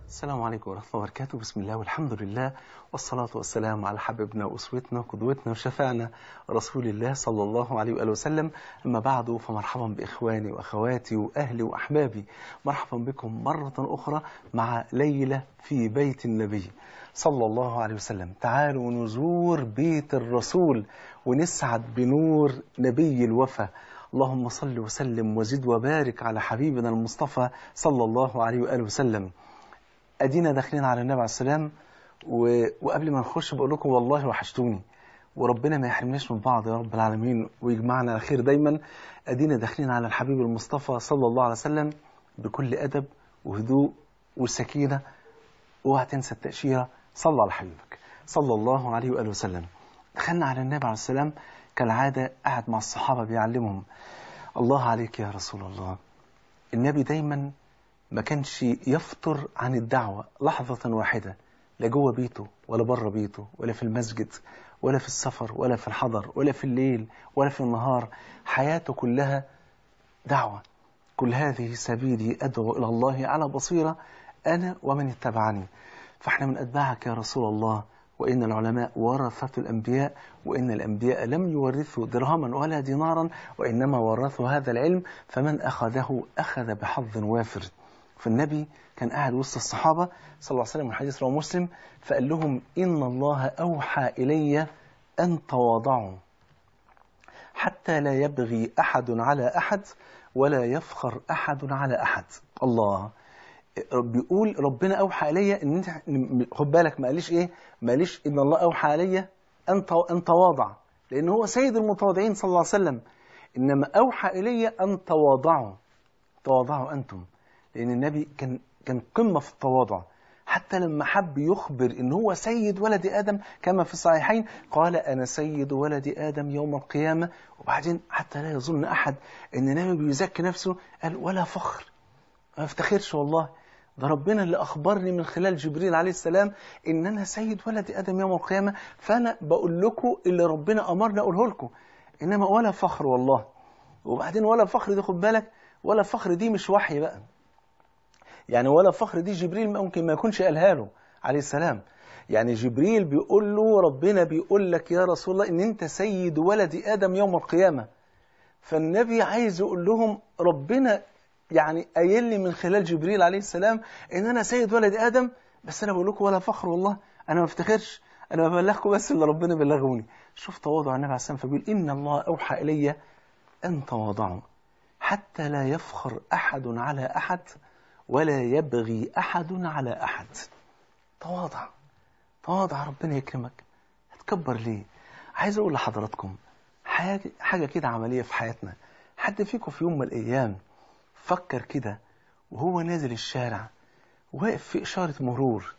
السلام عليكم ورحمة الله وبركاته بسم الله والحمد لله والصلاة والسلام على حبيبنا وأسوتنا وقدوتنا وشفعنا رسول الله صلى الله عليه وآله وسلم أما بعد فمرحبا بإخواني وأخواتي وأهلي وأحبابي مرحبا بكم مرة أخرى مع ليلة في بيت النبي صلى الله عليه وسلم تعالوا نزور بيت الرسول ونسعد بنور نبي الوفا اللهم صل وسلم وزد وبارك على حبيبنا المصطفى صلى الله عليه وآله وسلم ادينا داخلين على النبي عليه السلام و... وقبل ما نخش بقول لكم والله وحشتوني وربنا ما يحرمناش من بعض يا رب العالمين ويجمعنا على خير دايما ادينا داخلين على الحبيب المصطفى صلى الله عليه وسلم بكل ادب وهدوء وسكينه اوعى تنسى التاشيره صلى على حبيبك صلى الله عليه واله وسلم دخلنا على النبي عليه السلام كالعاده قاعد مع الصحابه بيعلمهم الله عليك يا رسول الله النبي دايما ما كانش يفطر عن الدعوة لحظة واحدة لا جوه بيته ولا بره بيته ولا في المسجد ولا في السفر ولا في الحضر ولا في الليل ولا في النهار حياته كلها دعوة كل هذه سبيلي أدعو إلى الله على بصيرة أنا ومن اتبعني فاحنا من أتباعك يا رسول الله وإن العلماء ورثة الأنبياء وإن الأنبياء لم يورثوا درهما ولا دينارا وإنما ورثوا هذا العلم فمن أخذه أخذ بحظ وافر فالنبي كان قاعد وسط الصحابة صلى الله عليه وسلم الحديث رواه مسلم فقال لهم إن الله أوحى إلي أن تواضعوا حتى لا يبغي أحد على أحد ولا يفخر أحد على أحد الله بيقول ربنا أوحى إلي إن انت خد بالك ما قاليش إيه ما قاليش إن الله أوحى إلي أن أن تواضع لأن هو سيد المتواضعين صلى الله عليه وسلم إنما أوحى إلي أن تواضعوا تواضعوا أنتم لأن النبي كان كان قمة في التواضع حتى لما حب يخبر ان هو سيد ولد ادم كما في الصحيحين قال انا سيد ولد ادم يوم القيامه وبعدين حتى لا يظن احد ان النبي بيزكي نفسه قال ولا فخر ما افتخرش والله ده ربنا اللي اخبرني من خلال جبريل عليه السلام ان انا سيد ولد ادم يوم القيامه فانا بقول لكم اللي ربنا امرني اقوله لكم انما ولا فخر والله وبعدين ولا فخر دي خد بالك ولا فخر دي مش وحي بقى يعني ولا فخر دي جبريل ممكن ما يكونش قالها له عليه السلام يعني جبريل بيقول له ربنا بيقول لك يا رسول الله ان انت سيد ولد ادم يوم القيامه فالنبي عايز يقول لهم ربنا يعني قايل لي من خلال جبريل عليه السلام ان انا سيد ولد ادم بس انا بقول لكم ولا فخر والله انا ما افتخرش انا ببلغكم بس اللي ربنا بلغوني شوف تواضع النبي عليه السلام فبيقول ان الله اوحى الي ان تواضعوا حتى لا يفخر احد على احد ولا يبغي أحد على أحد تواضع تواضع ربنا يكرمك هتكبر ليه عايز أقول لحضراتكم حاجة, حاجة كده عملية في حياتنا حد فيكم في يوم من الأيام فكر كده وهو نازل الشارع واقف في إشارة مرور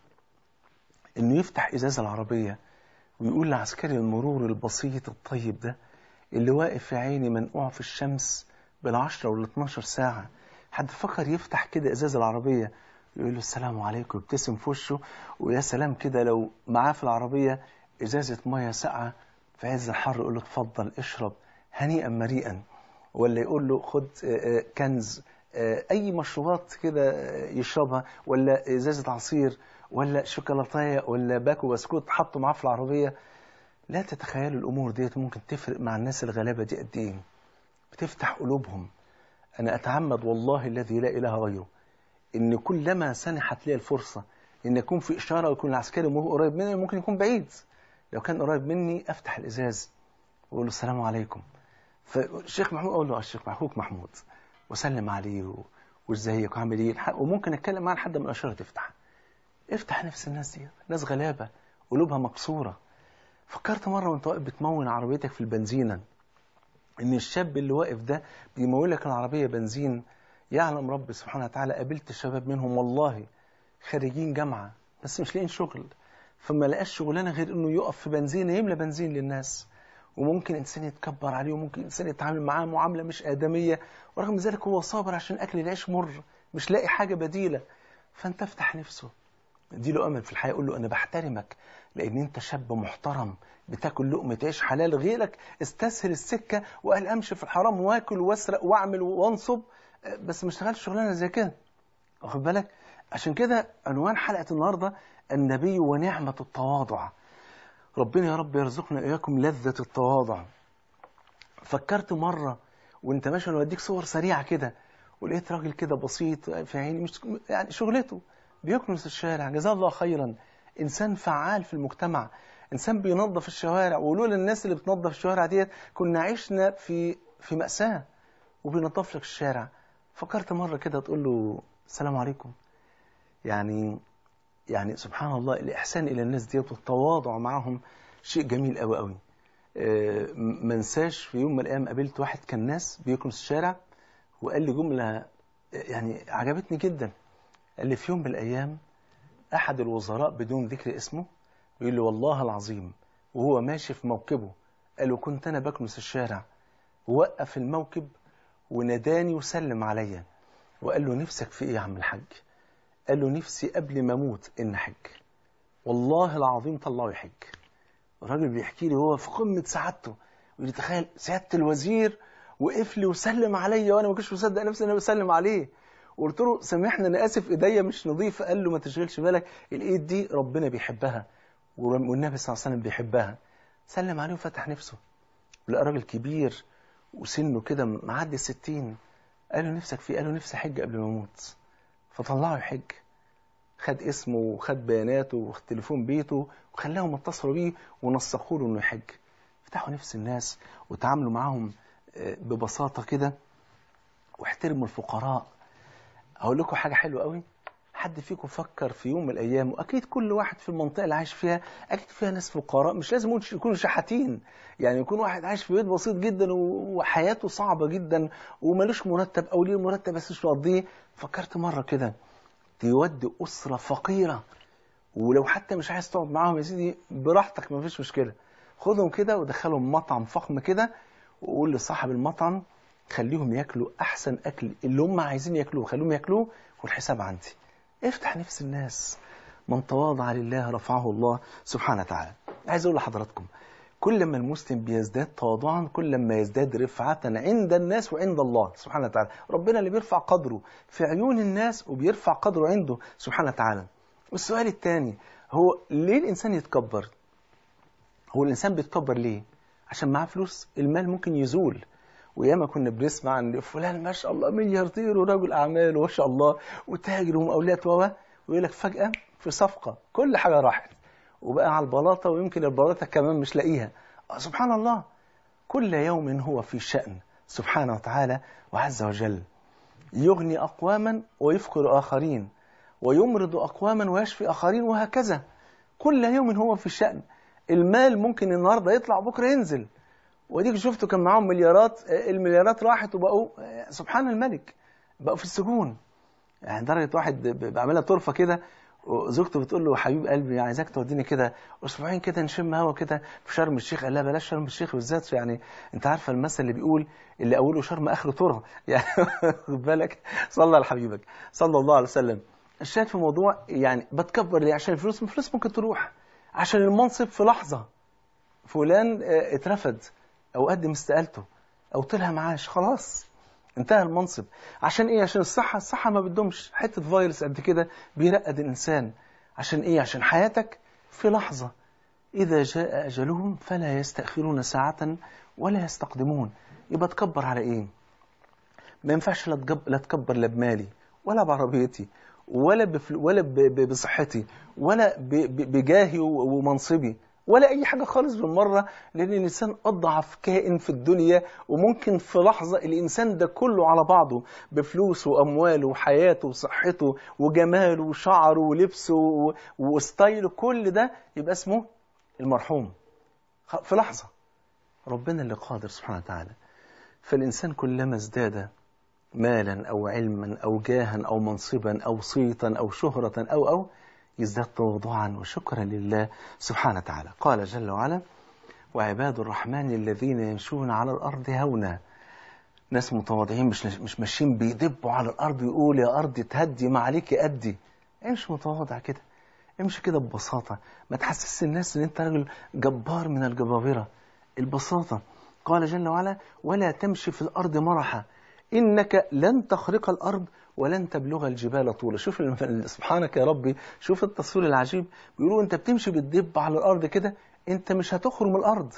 إنه يفتح إزاز العربية ويقول لعسكري المرور البسيط الطيب ده اللي واقف في عيني منقوع في الشمس بالعشرة وال 12 ساعة حد فكر يفتح كده ازاز العربيه يقول له السلام عليكم يبتسم في وشه ويا سلام كده لو معاه في العربيه ازازه ميه ساقعه في عز الحر يقول له اتفضل اشرب هنيئا مريئا ولا يقول له خد كنز اي مشروبات كده يشربها ولا ازازه عصير ولا شوكولاتايه ولا باكو بسكوت حطه معاه في العربيه لا تتخيلوا الامور ديت ممكن تفرق مع الناس الغلابه دي قد ايه بتفتح قلوبهم أنا أتعمد والله الذي لا إله غيره إن كلما سنحت لي الفرصة إن يكون في إشارة ويكون العسكري قريب مني ممكن يكون بعيد لو كان قريب مني أفتح الإزاز وأقول له السلام عليكم فالشيخ محمود أقول له الشيخ أخوك محمود وسلم عليه وإزيك وعامل إيه وممكن أتكلم معاه لحد ما الإشارة تفتح افتح نفس الناس دي ناس غلابة قلوبها مكسورة فكرت مرة وأنت واقف بتمون عربيتك في البنزينة ان الشاب اللي واقف ده بيمول لك العربيه بنزين يعلم رب سبحانه وتعالى قابلت شباب منهم والله خريجين جامعه بس مش لاقيين شغل فما لقاش شغلانه غير انه يقف في بنزينه يملى بنزين للناس وممكن انسان يتكبر عليه وممكن انسان يتعامل معاه معامله مش ادميه ورغم ذلك هو صابر عشان اكل العيش مر مش لاقي حاجه بديله فانت افتح نفسه دي له امل في الحياه قول له انا بحترمك لان انت شاب محترم بتاكل لقمه عيش حلال غيرك استسهل السكه وقال امشي في الحرام واكل واسرق واعمل وانصب بس ما اشتغلش شغلانه زي كده واخد بالك عشان كده عنوان حلقة النهاردة النبي ونعمة التواضع ربنا يا رب يرزقنا إياكم لذة التواضع فكرت مرة وانت ماشي انا بديك صور سريعة كده ولقيت راجل كده بسيط في عيني مش يعني شغلته بيكنس الشارع جزاه الله خيرا انسان فعال في المجتمع انسان بينظف الشوارع ولولا الناس اللي بتنظف الشوارع ديت كنا عشنا في في مأساة وبينظف لك الشارع فكرت مرة كده تقول له السلام عليكم يعني يعني سبحان الله الإحسان إلى الناس ديت والتواضع معهم شيء جميل قوي قوي ما انساش في يوم من الأيام قابلت واحد كان ناس بيكنس الشارع وقال لي جملة يعني عجبتني جدا قال لي في يوم من الأيام أحد الوزراء بدون ذكر اسمه بيقول لي والله العظيم وهو ماشي في موكبه قال له كنت أنا بكنس الشارع ووقف الموكب وناداني وسلم عليا وقال له نفسك في إيه يا عم الحاج قال له نفسي قبل ما أموت إن حج والله العظيم طلعه يحج الراجل بيحكي لي هو في قمة سعادته ويقول تخيل سيادة الوزير وقف لي وسلم عليا وانا ما كنتش مصدق نفسي ان انا بسلم عليه وقلت له سامحني انا اسف ايديا مش نظيفه قال له ما تشغلش بالك الايد دي ربنا بيحبها والنبي صلى الله عليه وسلم بيحبها سلم عليه وفتح نفسه لقى راجل كبير وسنه كده معدي الستين قال له نفسك فيه قال له نفسي حج قبل ما اموت فطلعه يحج خد اسمه وخد بياناته وخد تليفون بيته وخلاهم اتصلوا بيه ونسقوا له انه يحج فتحوا نفس الناس وتعاملوا معاهم ببساطة كده واحترموا الفقراء هقول لكم حاجة حلوة قوي حد فيكم فكر في يوم من الأيام وأكيد كل واحد في المنطقة اللي عايش فيها أكيد فيها ناس فقراء مش لازم يكونوا شحاتين يعني يكون واحد عايش في بيت بسيط جدا وحياته صعبة جدا ومالوش مرتب أو ليه مرتب بس مش مقضيه فكرت مرة كده تودي أسرة فقيرة ولو حتى مش عايز تقعد معاهم يا سيدي براحتك مفيش مشكلة خدهم كده ودخلهم مطعم فخم كده وقول لصاحب المطعم خليهم ياكلوا احسن اكل اللي هم عايزين ياكلوه خليهم ياكلوه والحساب عندي افتح نفس الناس من تواضع لله رفعه الله سبحانه وتعالى عايز اقول لحضراتكم كل ما المسلم بيزداد تواضعا كل ما يزداد رفعة عند الناس وعند الله سبحانه وتعالى ربنا اللي بيرفع قدره في عيون الناس وبيرفع قدره عنده سبحانه وتعالى والسؤال الثاني هو ليه الإنسان يتكبر هو الإنسان بيتكبر ليه عشان معاه فلوس المال ممكن يزول وياما كنا بنسمع عن فلان ما شاء الله ملياردير ورجل اعمال وما شاء الله وتاجر ومقاولات و ويقول لك فجاه في صفقه كل حاجه راحت وبقى على البلاطه ويمكن البلاطه كمان مش لاقيها سبحان الله كل يوم هو في شأن سبحانه وتعالى وعز وجل يغني أقواما ويفقر آخرين ويمرض أقواما ويشفي آخرين وهكذا كل يوم هو في شأن المال ممكن النهارده يطلع بكره ينزل وديك شفتوا كان معاهم مليارات المليارات راحت وبقوا سبحان الملك بقوا في السجون يعني درجه واحد بعملها طرفه كده وزوجته بتقول له حبيب قلبي عايزاك توديني كده اسبوعين كده نشم هوا كده في شرم الشيخ قال لا بلاش شرم الشيخ بالذات يعني انت عارفه المثل اللي بيقول اللي اوله شرم اخره ترى يعني خد بالك صلى على حبيبك صلى الله عليه وسلم الشاهد في الموضوع يعني بتكبر ليه عشان الفلوس الفلوس ممكن تروح عشان المنصب في لحظة فلان اترفد أو قدم استقالته أو طلع معاش خلاص انتهى المنصب عشان ايه عشان الصحة الصحة ما بدهمش حتة فيروس قد كده بيرقد الإنسان عشان ايه عشان حياتك في لحظة إذا جاء أجلهم فلا يستأخرون ساعة ولا يستقدمون يبقى تكبر على ايه ما ينفعش لا تكبر لا بمالي ولا بعربيتي ولا بفل... ولا ب... ب... بصحتي ولا ب... بجاهي ومنصبي ولا اي حاجه خالص بالمره لان الانسان اضعف كائن في الدنيا وممكن في لحظه الانسان ده كله على بعضه بفلوسه وامواله وحياته وصحته وجماله وشعره ولبسه و... وستايله كل ده يبقى اسمه المرحوم في لحظه ربنا اللي قادر سبحانه وتعالى فالانسان كلما ازداد مالا أو علما أو جاها أو منصبا أو صيتا أو شهرة أو أو يزداد تواضعا وشكرا لله سبحانه وتعالى قال جل وعلا وعباد الرحمن الذين يمشون على الأرض هونا ناس متواضعين مش مش ماشيين بيدبوا على الأرض ويقول يا أرض تهدي ما عليك أدي امشي متواضع كده امشي كده ببساطة ما تحسس الناس ان انت راجل جبار من الجبابرة البساطة قال جل وعلا ولا تمشي في الأرض مرحا إنك لن تخرق الأرض ولن تبلغ الجبال طولا شوف الم- سبحانك يا ربي شوف التصوير العجيب بيقولوا أنت بتمشي بالدب على الأرض كده أنت مش هتخرم الأرض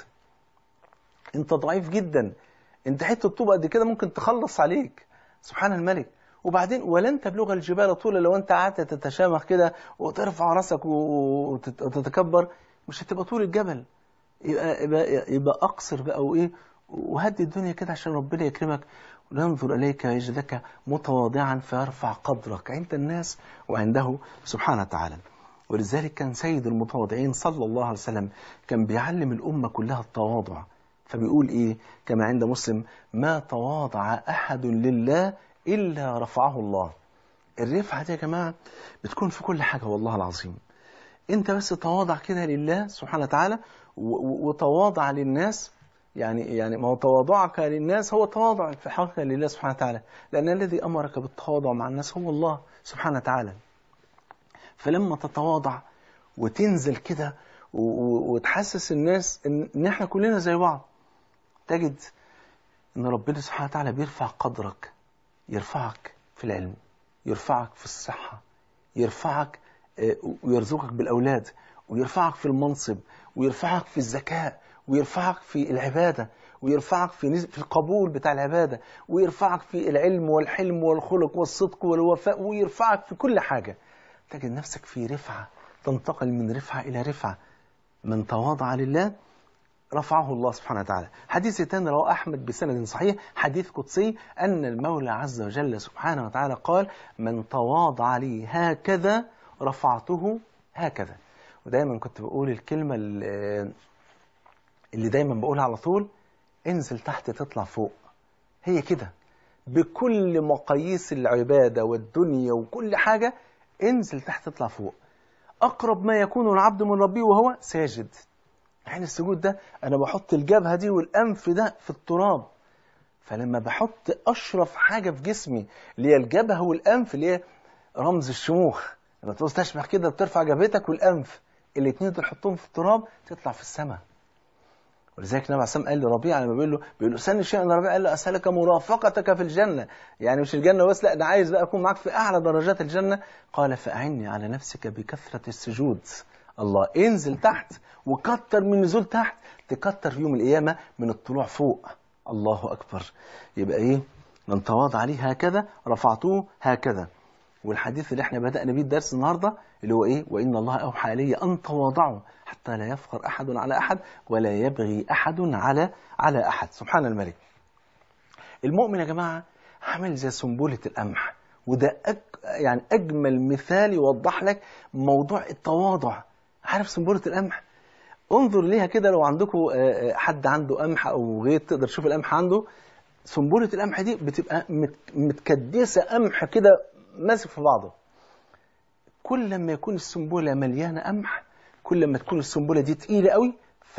أنت ضعيف جدا أنت حتة طوب قد كده ممكن تخلص عليك سبحان الملك وبعدين ولن تبلغ الجبال طولا لو أنت قعدت تتشامخ كده وترفع راسك و- وتت- وتتكبر مش هتبقى طول الجبل يبقى يبقى, يبقى اقصر بقى وايه وهدي الدنيا كده عشان ربنا يكرمك وننظر اليك يجدك متواضعا فيرفع قدرك عند الناس وعنده سبحانه وتعالى ولذلك كان سيد المتواضعين صلى الله عليه وسلم كان بيعلم الامه كلها التواضع فبيقول ايه كما عند مسلم ما تواضع احد لله الا رفعه الله الرفعه دي يا جماعه بتكون في كل حاجه والله العظيم انت بس تواضع كده لله سبحانه وتعالى و- و- وتواضع للناس يعني يعني ما هو تواضعك للناس هو تواضع في حقك لله سبحانه وتعالى لأن الذي أمرك بالتواضع مع الناس هو الله سبحانه وتعالى فلما تتواضع وتنزل كده و- و- وتحسس الناس إن, إن إحنا كلنا زي بعض تجد إن ربنا سبحانه وتعالى بيرفع قدرك يرفعك في العلم يرفعك في الصحة يرفعك آه، ويرزقك بالأولاد ويرفعك في المنصب ويرفعك في الذكاء ويرفعك في العبادة ويرفعك في نز- في القبول بتاع العبادة ويرفعك في العلم والحلم والخلق والصدق والوفاء ويرفعك في كل حاجة تجد نفسك في رفعة تنتقل من رفعة إلى رفعة من تواضع لله رفعه الله سبحانه وتعالى حديث تاني رواه أحمد بسند صحيح حديث قدسي أن المولى عز وجل سبحانه وتعالى قال من تواضع لي هكذا رفعته هكذا ودايما كنت بقول الكلمة اللي اللي دايما بقولها على طول انزل تحت تطلع فوق هي كده بكل مقاييس العبادة والدنيا وكل حاجة انزل تحت تطلع فوق أقرب ما يكون العبد من ربه وهو ساجد يعني السجود ده أنا بحط الجبهة دي والأنف ده في التراب فلما بحط أشرف حاجة في جسمي اللي هي الجبهة والأنف اللي هي رمز الشموخ لما تبص تشبه كده بترفع جبهتك والأنف الاتنين دول تحطهم في التراب تطلع في السماء ولذلك النبي عليه الصلاه والسلام قال لربيعه لما بيقول له بيقول له سن شيئا ربيعه قال له اسالك مرافقتك في الجنه يعني مش الجنه بس لا انا عايز بقى اكون معاك في اعلى درجات الجنه قال فاعني على نفسك بكثره السجود الله انزل تحت وكتر من نزول تحت تكتر في يوم القيامه من الطلوع فوق الله اكبر يبقى ايه من تواضع عليه هكذا رفعته هكذا والحديث اللي احنا بدأنا بيه الدرس النهارده اللي هو ايه؟ وإن الله أوحى إلي أن تواضعوا حتى لا يفخر أحد على أحد ولا يبغي أحد على على أحد سبحان الملك. المؤمن يا جماعة عامل زي سنبلة القمح وده أج... يعني أجمل مثال يوضح لك موضوع التواضع. عارف سنبلة القمح؟ انظر ليها كده لو عندكم آه، آه، حد عنده قمح أو غيط تقدر تشوف القمح عنده سنبلة القمح دي بتبقى مت- متكدسة قمح كده ماسك في بعضه كل لما يكون السنبلة مليانة قمح كل ما تكون السنبلة دي تقيلة قوي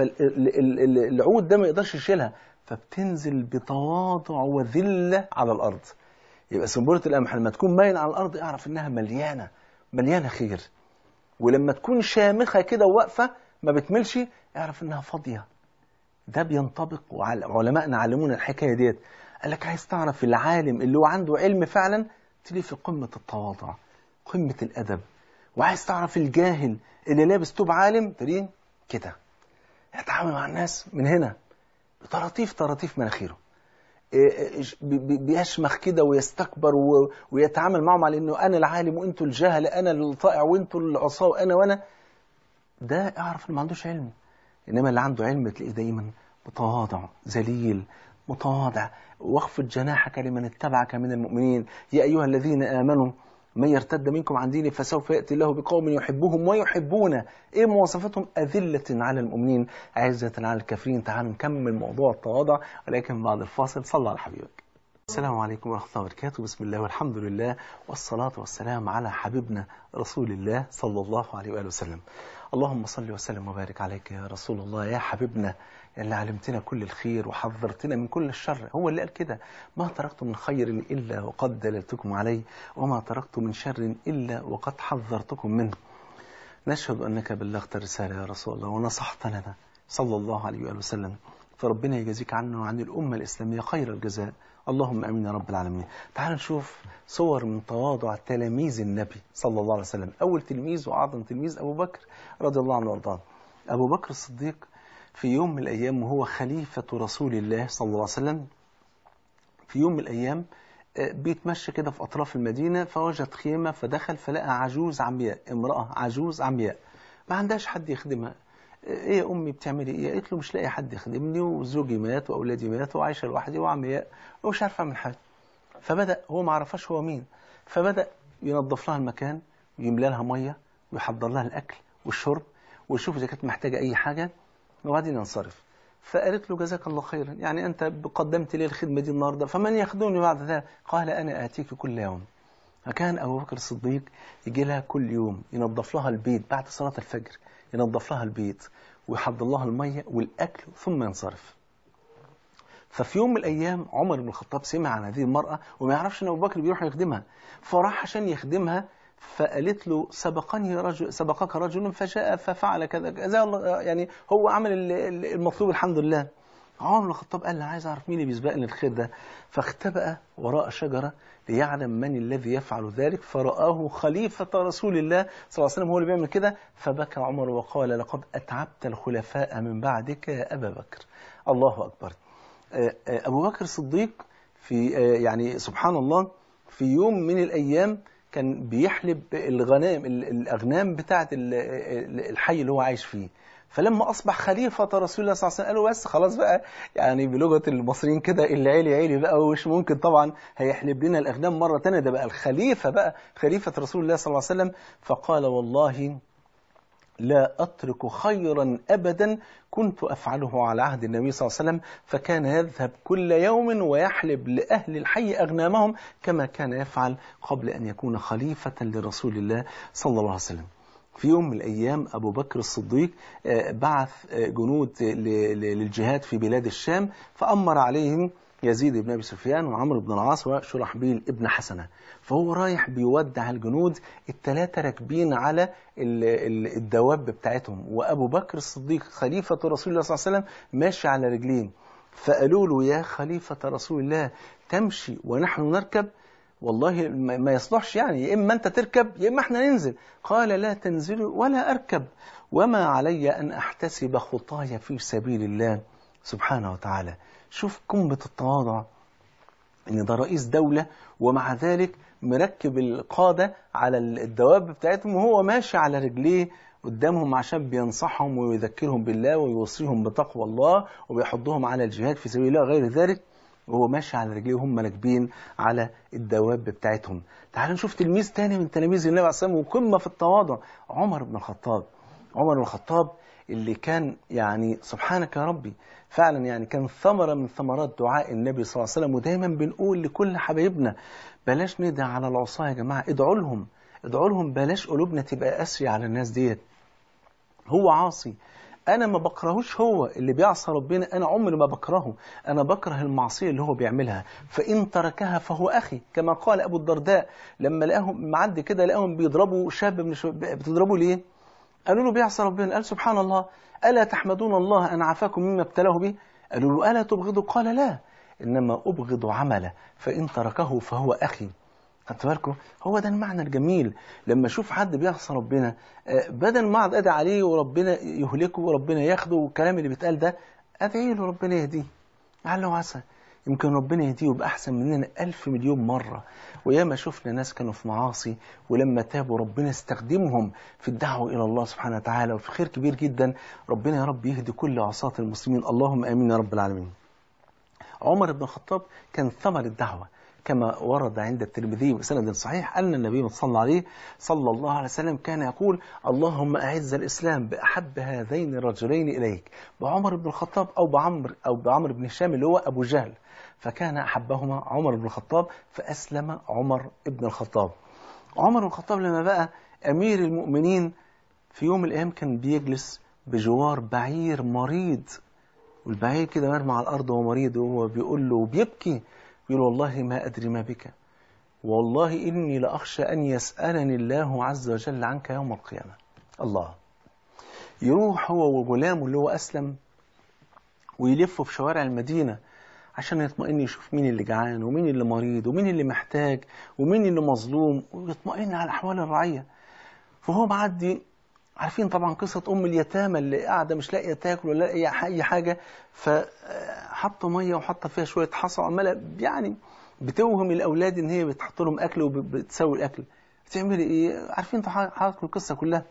فالعود ده ما يقدرش يشيلها فبتنزل بتواضع وذلة على الأرض يبقى سنبلة القمح لما تكون باينة على الأرض اعرف إنها مليانة مليانة خير ولما تكون شامخة كده وواقفة ما بتملش اعرف إنها فاضية ده بينطبق وعلمائنا علمونا الحكايه ديت قال لك عايز تعرف العالم اللي هو عنده علم فعلا تلاقيه في قمه التواضع قمه الادب وعايز تعرف الجاهل اللي لابس توب عالم تلاقيه كده يتعامل مع الناس من هنا طراطيف طراطيف مناخيره إيه إيه بي- بي- بيشمخ كده ويستكبر و- ويتعامل معهم على انه انا العالم وانتوا الجهل انا الطائع وانتوا العصاه وانا وانا ده اعرف انه ما عندوش علم انما اللي عنده علم تلاقيه دايما متواضع ذليل متواضع واخفض جناحك لمن اتبعك من المؤمنين يا ايها الذين امنوا من يرتد منكم عن دينه فسوف ياتي الله بقوم يحبهم ويحبونه ايه مواصفاتهم اذله على المؤمنين عزه على الكافرين تعالوا نكمل موضوع التواضع ولكن بعد الفاصل صلى على حبيبك السلام عليكم ورحمة الله وبركاته بسم الله والحمد لله والصلاة والسلام على حبيبنا رسول الله صلى الله عليه وآله وسلم اللهم صل وسلم وبارك عليك يا رسول الله يا حبيبنا يا اللي علمتنا كل الخير وحذرتنا من كل الشر هو اللي قال كده ما تركت من خير إلا وقد دللتكم عليه وما تركت من شر إلا وقد حذرتكم منه نشهد أنك بلغت الرسالة يا رسول الله ونصحت لنا صلى الله عليه وآله وسلم فربنا يجازيك عنه وعن الأمة الإسلامية خير الجزاء اللهم امين يا رب العالمين تعال نشوف صور من تواضع تلاميذ النبي صلى الله عليه وسلم اول تلميذ واعظم تلميذ ابو بكر رضي الله عنه وارضاه ابو بكر الصديق في يوم من الايام وهو خليفه رسول الله صلى الله عليه وسلم في يوم من الايام بيتمشى كده في اطراف المدينه فوجد خيمه فدخل فلقى عجوز عمياء امراه عجوز عمياء ما عندهاش حد يخدمها ايه يا امي بتعملي ايه قالت له مش لاقي حد يخدمني وزوجي مات واولادي ماتوا وعايشه لوحدي وعمياء ومش عارف اعمل حاجه فبدا هو ما عرفش هو مين فبدا ينظف لها المكان ويملى لها ميه ويحضر لها الاكل والشرب ويشوف اذا كانت محتاجه اي حاجه وبعدين ينصرف فقالت له جزاك الله خيرا يعني انت قدمت لي الخدمه دي النهارده فمن يخدمني بعد ذلك قال انا اتيك كل يوم فكان ابو بكر الصديق يجي لها كل يوم ينظف لها البيت بعد صلاه الفجر ينظف لها البيت ويحضر لها المية والأكل ثم ينصرف ففي يوم من الأيام عمر بن الخطاب سمع عن هذه المرأة وما يعرفش أن أبو بكر بيروح يخدمها فراح عشان يخدمها فقالت له سبقني رجل سبقك رجل فجاء ففعل كذا كذا يعني هو عمل المطلوب الحمد لله عمر بن الخطاب قال لي عايز اعرف مين اللي بيسبقني الخير ده فاختبأ وراء شجره ليعلم من الذي يفعل ذلك فرآه خليفة رسول الله صلى الله عليه وسلم هو اللي بيعمل كده فبكى عمر وقال لقد أتعبت الخلفاء من بعدك يا أبا بكر الله أكبر أبو بكر الصديق في يعني سبحان الله في يوم من الأيام كان بيحلب الغنام الأغنام بتاعة الحي اللي هو عايش فيه فلما أصبح خليفة رسول الله صلى الله عليه وسلم قالوا بس خلاص بقى يعني بلغة المصريين كده اللي عيلي عيلي بقى ومش ممكن طبعا هيحلب لنا الأغنام مرة تانية ده بقى الخليفة بقى خليفة رسول الله صلى الله عليه وسلم فقال والله لا أترك خيرا أبدا كنت أفعله على عهد النبي صلى الله عليه وسلم فكان يذهب كل يوم ويحلب لأهل الحي أغنامهم كما كان يفعل قبل أن يكون خليفة لرسول الله صلى الله عليه وسلم في يوم من الأيام أبو بكر الصديق بعث جنود للجهاد في بلاد الشام فأمر عليهم يزيد بن أبي سفيان وعمرو بن العاص وشرحبيل ابن حسنة فهو رايح بيودع الجنود الثلاثة راكبين على الدواب بتاعتهم وأبو بكر الصديق خليفة رسول الله صلى الله عليه وسلم ماشي على رجلين فقالوا له يا خليفة رسول الله تمشي ونحن نركب والله ما يصلحش يعني يا إما أنت تركب يا إما إحنا ننزل قال لا تنزلوا ولا أركب وما علي أن أحتسب خطاي في سبيل الله سبحانه وتعالى شوف قمة التواضع إن ده رئيس دولة ومع ذلك مركب القادة على الدواب بتاعتهم وهو ماشي على رجليه قدامهم عشان بينصحهم ويذكرهم بالله ويوصيهم بتقوى الله وبيحضهم على الجهاد في سبيل الله غير ذلك وهو ماشي على رجليه وهم راكبين على الدواب بتاعتهم تعال نشوف تلميذ تاني من تلاميذ النبي عليه الصلاه والسلام وقمه في التواضع عمر بن الخطاب عمر بن الخطاب اللي كان يعني سبحانك يا ربي فعلا يعني كان ثمرة من ثمرات دعاء النبي صلى الله عليه وسلم ودايما بنقول لكل حبايبنا بلاش ندعي على العصاة يا جماعة ادعوا لهم ادعوا لهم بلاش قلوبنا تبقى قاسية على الناس ديت هو عاصي انا ما بكرهوش هو اللي بيعصى ربنا انا عمري ما بكرهه انا بكره المعصيه اللي هو بيعملها فان تركها فهو اخي كما قال ابو الدرداء لما لقاهم معدي كده لقاهم بيضربوا شاب من الشباب بتضربوا ليه قالوا له بيعصى ربنا قال سبحان الله الا تحمدون الله ان عافاكم مما ابتلاه به قالوا له الا تبغضوا قال لا انما ابغض عمله فان تركه فهو اخي خدت بالكم هو ده المعنى الجميل لما اشوف حد بيعصى ربنا بدل ما اقعد ادعي عليه وربنا يهلكه وربنا ياخده والكلام اللي بيتقال ده ادعي له ربنا يهديه لعله عسى يمكن ربنا يهديه يبقى احسن مننا ألف مليون مره وياما شفنا ناس كانوا في معاصي ولما تابوا ربنا استخدمهم في الدعوه الى الله سبحانه وتعالى وفي خير كبير جدا ربنا يا رب يهدي كل عصاة المسلمين اللهم امين يا رب العالمين عمر بن الخطاب كان ثمر الدعوه كما ورد عند الترمذي بسند صحيح أن النبي صلى عليه صلى الله عليه وسلم كان يقول اللهم أعز الإسلام بأحب هذين الرجلين إليك بعمر بن الخطاب أو بعمر أو بعمر بن هشام اللي هو أبو جهل فكان أحبهما عمر بن الخطاب فأسلم عمر بن الخطاب عمر بن الخطاب لما بقى أمير المؤمنين في يوم من الأيام كان بيجلس بجوار بعير مريض والبعير كده مرمى على الأرض وهو مريض وهو بيقول له وبيبكي يقول والله ما أدري ما بك والله إني لأخشى أن يسألني الله عز وجل عنك يوم القيامة الله يروح هو وغلامه اللي هو أسلم ويلفوا في شوارع المدينة عشان يطمئن يشوف مين اللي جعان ومين اللي مريض ومين اللي محتاج ومين اللي مظلوم ويطمئن على أحوال الرعية فهو معدي عارفين طبعا قصة أم اليتامى اللي قاعدة مش لاقية تاكل ولا لاقية أي حاجة فحط مية وحط فيها شوية حصى وعمالة يعني بتوهم الأولاد إن هي بتحط لهم أكل وبتسوي الأكل بتعملي إيه؟ عارفين طبعا القصة كلها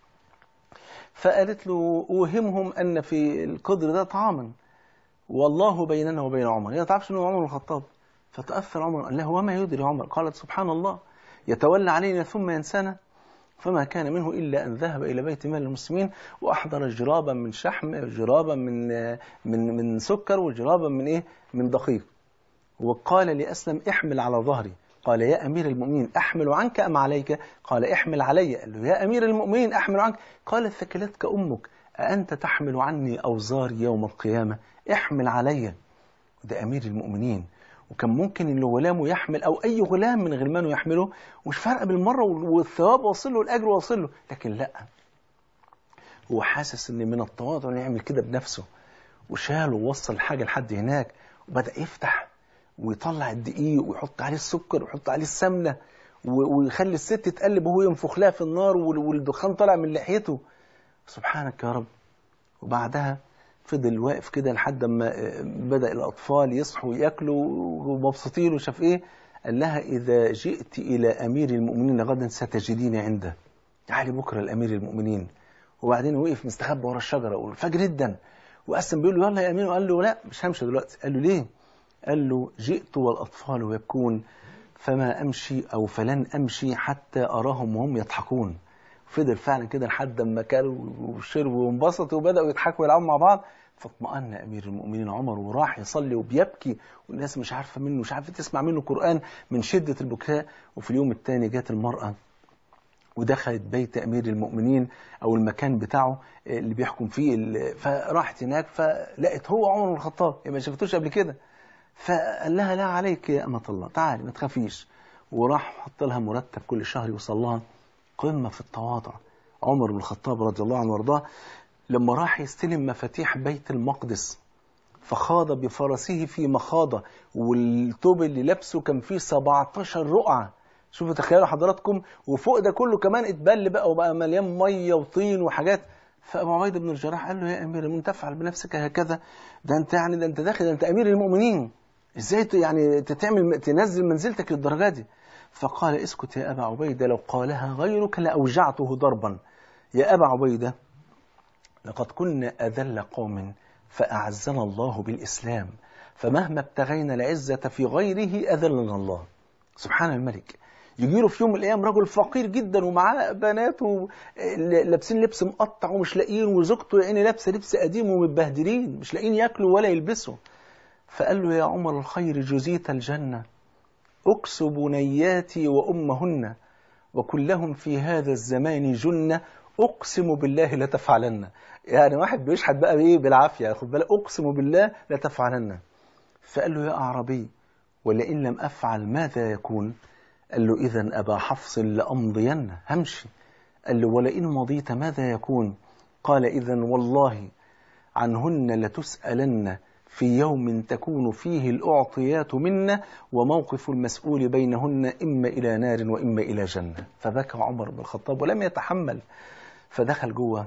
فقالت له أوهمهم أن في القدر ده طعاما والله بيننا وبين عمر هي ما تعرفش انه عمر الخطاب فتأثر عمر قال له وما يدري عمر قالت سبحان الله يتولى علينا ثم ينسانا فما كان منه إلا أن ذهب إلى بيت مال المسلمين وأحضر جرابا من شحم جرابا من من من سكر وجرابا من إيه من دقيق وقال لأسلم احمل على ظهري قال يا أمير المؤمنين أحمل عنك أم عليك قال احمل علي قال له يا أمير المؤمنين أحمل عنك قال ثكلتك أمك أأنت تحمل عني أوزاري يوم القيامة احمل علي ده أمير المؤمنين وكان ممكن ان غلامه يحمل او اي غلام من غلمانه يحمله ومش فارقه بالمره والثواب واصل له الاجر واصل له لكن لا هو حاسس ان من التواضع انه يعمل كده بنفسه وشاله ووصل الحاجه لحد هناك وبدا يفتح ويطلع الدقيق ويحط عليه السكر ويحط عليه السمنه ويخلي الست تقلب وهو ينفخ لها في النار والدخان طالع من لحيته سبحانك يا رب وبعدها فضل واقف كده لحد ما بدأ الأطفال يصحوا ياكلوا ومبسوطين وشاف إيه قال لها إذا جئت إلى أمير المؤمنين غدا ستجديني عنده تعالي بكرة لأمير المؤمنين وبعدين وقف مستخبى ورا الشجرة والفجر جدا وقسم بيقول له يلا يا أمير قال له لا مش همشي دلوقتي قال له ليه قال له جئت والأطفال يبكون فما أمشي أو فلن أمشي حتى أراهم وهم يضحكون فضل فعلا كده لحد ما كلوا وشربوا وانبسطوا وبداوا يضحكوا ويلعبوا مع بعض فاطمأن امير المؤمنين عمر وراح يصلي وبيبكي والناس مش عارفه منه مش عارفه تسمع منه قران من شده البكاء وفي اليوم الثاني جت المراه ودخلت بيت امير المؤمنين او المكان بتاعه اللي بيحكم فيه فراحت هناك فلقت هو عمر بن الخطاب ما شفتوش قبل كده فقال لها لا عليك يا امه الله تعالي ما تخافيش وراح حط لها مرتب كل شهر يوصل لها قمة في التواضع عمر بن الخطاب رضي الله عنه وارضاه لما راح يستلم مفاتيح بيت المقدس فخاض بفرسه في مخاضة والثوب اللي لابسه كان فيه 17 رقعة شوفوا تخيلوا حضراتكم وفوق ده كله كمان اتبل بقى وبقى مليان مية وطين وحاجات فأبو عبيدة بن الجراح قال له يا أمير المؤمنين تفعل بنفسك هكذا ده أنت يعني ده أنت داخل ده أنت أمير المؤمنين إزاي يعني تعمل تنزل منزلتك للدرجة دي فقال اسكت يا أبا عبيدة لو قالها غيرك لأوجعته ضربا يا أبا عبيدة لقد كنا أذل قوم فأعزنا الله بالإسلام فمهما ابتغينا العزة في غيره أذلنا الله سبحان الملك يجي له في يوم من الأيام رجل فقير جدا ومعاه بناته لابسين لبس مقطع ومش لاقيين وزوجته يعني لابسه لبس قديم ومتبهدلين مش لاقيين ياكلوا ولا يلبسوا فقال له يا عمر الخير جزيت الجنة أكس بنياتي وأمهن وكلهم في هذا الزمان جنة أقسم بالله لتفعلن يعني واحد بيشحت بقى بإيه بالعافية خد بالك أقسم بالله لتفعلن فقال له يا أعربي ولئن لم أفعل ماذا يكون قال له إذا أبا حفص لأمضين همشي قال له ولئن مضيت ماذا يكون قال إذا والله عنهن لتسألن في يوم تكون فيه الأعطيات منا وموقف المسؤول بينهن إما إلى نار وإما إلى جنة فبكى عمر بن الخطاب ولم يتحمل فدخل جوه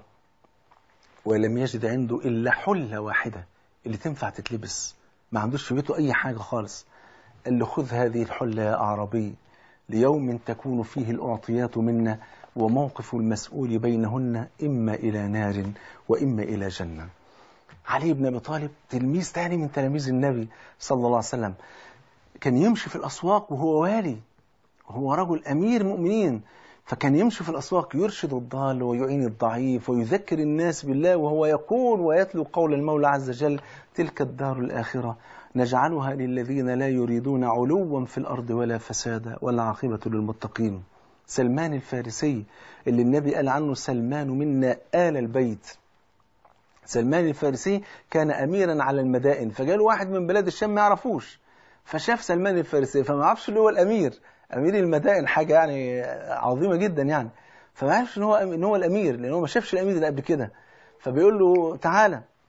ولم يجد عنده إلا حلة واحدة اللي تنفع تتلبس ما عندوش في بيته أي حاجة خالص قال له خذ هذه الحلة يا أعربي ليوم تكون فيه الأعطيات منا وموقف المسؤول بينهن إما إلى نار وإما إلى جنة علي بن أبي طالب تلميذ تاني من تلاميذ النبي صلى الله عليه وسلم كان يمشي في الأسواق وهو والي هو رجل أمير مؤمنين فكان يمشي في الأسواق يرشد الضال ويعين الضعيف ويذكر الناس بالله وهو يقول ويتلو قول المولى عز وجل تلك الدار الآخرة نجعلها للذين لا يريدون علوا في الأرض ولا فسادا والعاقبة للمتقين سلمان الفارسي اللي النبي قال عنه سلمان منا آل البيت سلمان الفارسي كان أميرا على المدائن فجاء واحد من بلاد الشام ما يعرفوش فشاف سلمان الفارسي فما يعرفش اللي هو الأمير أمير المدائن حاجة يعني عظيمة جدا يعني فما يعرفش إن هو إن هو الأمير لأن هو ما شافش الأمير اللي قبل كده فبيقول له تعالى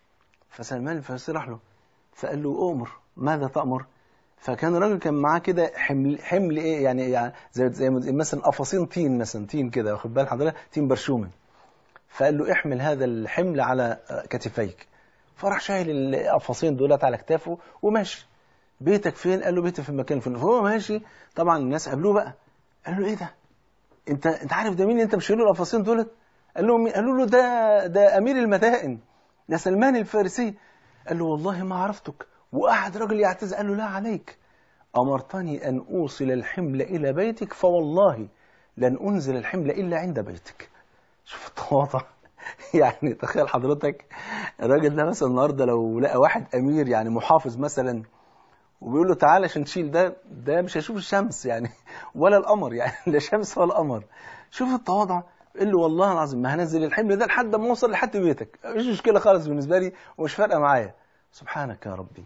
فسلمان الفارسي راح له فقال له أمر ماذا تأمر فكان الراجل كان معاه كده حمل حمل ايه يعني, يعني زي زي مثلا قفاصين طين مثلا طين كده واخد بال حضرتك طين برشومه فقال له احمل هذا الحمل على كتفيك فراح شايل القفاصين دولت على كتافه وماشي بيتك فين قال له بيتي في المكان الفلاني فهو ماشي طبعا الناس قابلوه بقى قال له ايه ده انت انت عارف ده مين انت مش شايل القفاصين دولت قال له مين قالوا له ده ده امير المدائن ده سلمان الفارسي قال له والله ما عرفتك وقعد راجل يعتذر قال له لا عليك أمرتني أن أوصل الحمل إلى بيتك فوالله لن أنزل الحمل إلا عند بيتك شوف التواضع يعني تخيل حضرتك الراجل ده مثلا النهارده لو لقى واحد أمير يعني محافظ مثلا وبيقول له تعالى عشان تشيل ده ده مش هيشوف الشمس يعني ولا القمر يعني لا شمس ولا قمر شوف التواضع قال له والله العظيم ما هنزل الحمل ده لحد ما اوصل لحد بيتك مش مشكله خالص بالنسبه لي ومش فارقه معايا سبحانك يا ربي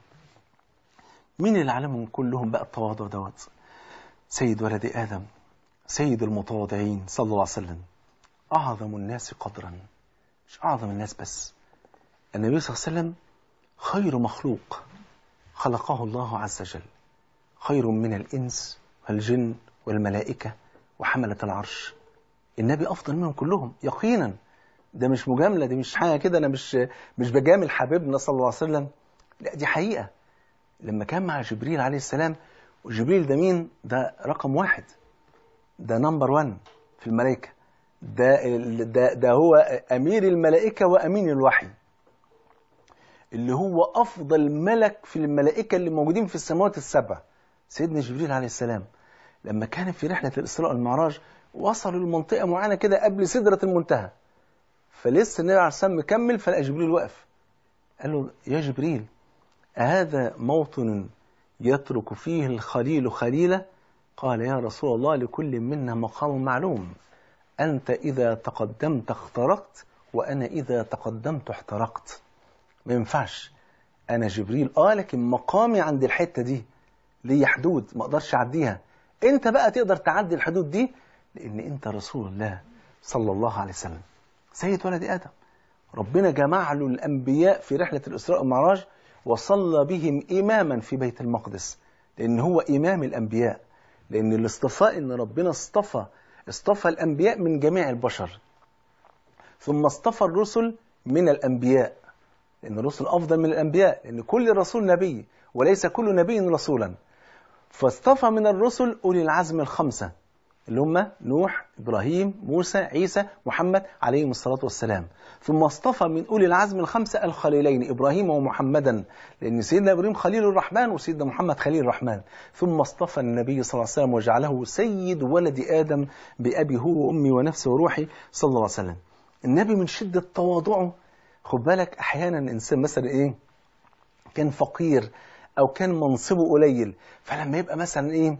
مين اللي علمهم كلهم بقى التواضع دوت سيد ولد آدم سيد المتواضعين صلى الله عليه وسلم أعظم الناس قدرا مش أعظم الناس بس النبي صلى الله عليه وسلم خير مخلوق خلقه الله عز وجل خير من الإنس والجن والملائكة وحملة العرش النبي أفضل منهم كلهم يقينا ده مش مجاملة دي مش حاجة كده أنا مش مش بجامل حبيبنا صلى الله عليه وسلم لا دي حقيقة لما كان مع جبريل عليه السلام وجبريل ده مين؟ ده رقم واحد ده نمبر 1 في الملائكة ده, ده, ده هو أمير الملائكة وأمين الوحي اللي هو أفضل ملك في الملائكة اللي موجودين في السماوات السبع سيدنا جبريل عليه السلام لما كان في رحلة الإسراء والمعراج وصلوا لمنطقة معينة كده قبل سدرة المنتهى فلسه النبي عليه السلام مكمل فلقى جبريل واقف قال له يا جبريل أهذا موطن يترك فيه الخليل خليله قال يا رسول الله لكل منا مقام معلوم أنت إذا تقدمت اخترقت وأنا إذا تقدمت احترقت ما ينفعش أنا جبريل آه لكن مقامي عند الحتة دي لي حدود ما أقدرش أعديها أنت بقى تقدر تعدي الحدود دي لأن أنت رسول الله صلى الله عليه وسلم سيد ولد آدم ربنا جمع له الأنبياء في رحلة الإسراء والمعراج وصلى بهم إماما في بيت المقدس لأن هو إمام الأنبياء لأن الاصطفاء إن ربنا اصطفى اصطفى الأنبياء من جميع البشر ثم اصطفى الرسل من الأنبياء لأن الرسل أفضل من الأنبياء لأن كل رسول نبي وليس كل نبي رسولا فاصطفى من الرسل أولي العزم الخمسة اللي هم نوح إبراهيم موسى عيسى محمد عليهم الصلاة والسلام ثم اصطفى من أولي العزم الخمسة الخليلين إبراهيم ومحمدا لأن سيدنا إبراهيم خليل الرحمن وسيدنا محمد خليل الرحمن ثم اصطفى النبي صلى الله عليه وسلم وجعله سيد ولد آدم بأبي هو وأمي ونفسي وروحي صلى الله عليه وسلم النبي من شدة تواضعه خد بالك أحيانا إنسان مثلا إيه كان فقير أو كان منصبه قليل فلما يبقى مثلا إيه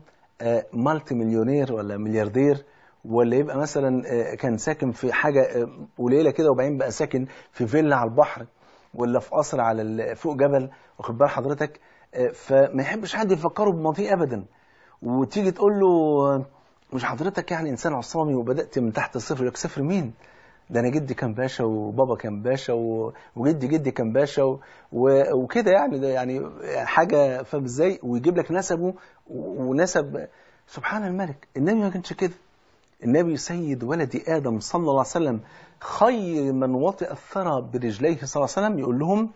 مالتي مليونير ولا ملياردير ولا يبقى مثلا كان ساكن في حاجة قليلة كده وبعدين بقى ساكن في فيلا على البحر ولا في قصر على فوق جبل واخد بال حضرتك فما يحبش حد يفكره بماضيه ابدا وتيجي تقول له مش حضرتك يعني انسان عصامي وبدات من تحت الصفر يقول لك صفر مين؟ ده انا جدي كان باشا وبابا كان باشا و... وجدي جدي كان باشا و... و... وكده يعني ده يعني حاجه فاهم ازاي ويجيب لك نسبه ونسب سبحان الملك النبي ما كانش كده النبي سيد ولد ادم صلى الله عليه وسلم خير من وطئ الثرى برجليه صلى الله عليه وسلم يقول لهم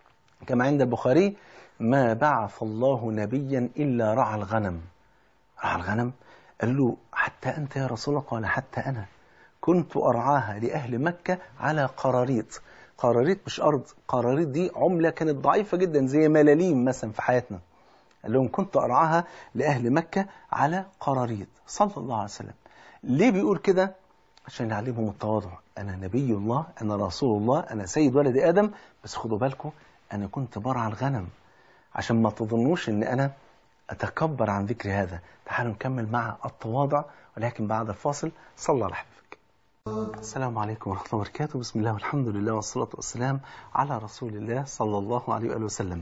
كما عند البخاري ما بعث الله نبيا الا رعى الغنم رعى الغنم قال له حتى انت يا رسول الله قال حتى انا كنت أرعاها لأهل مكة على قراريط قراريط مش أرض قراريط دي عملة كانت ضعيفة جدا زي ملاليم مثلا في حياتنا قال لهم كنت أرعاها لأهل مكة على قراريط صلى الله عليه وسلم ليه بيقول كده عشان يعلمهم التواضع أنا نبي الله أنا رسول الله أنا سيد ولد آدم بس خدوا بالكم أنا كنت برعى الغنم عشان ما تظنوش أن أنا أتكبر عن ذكر هذا تعالوا نكمل مع التواضع ولكن بعد الفاصل صلى على حبيبك السلام عليكم ورحمة الله وبركاته بسم الله والحمد لله والصلاة والسلام على رسول الله صلى الله عليه وآله وسلم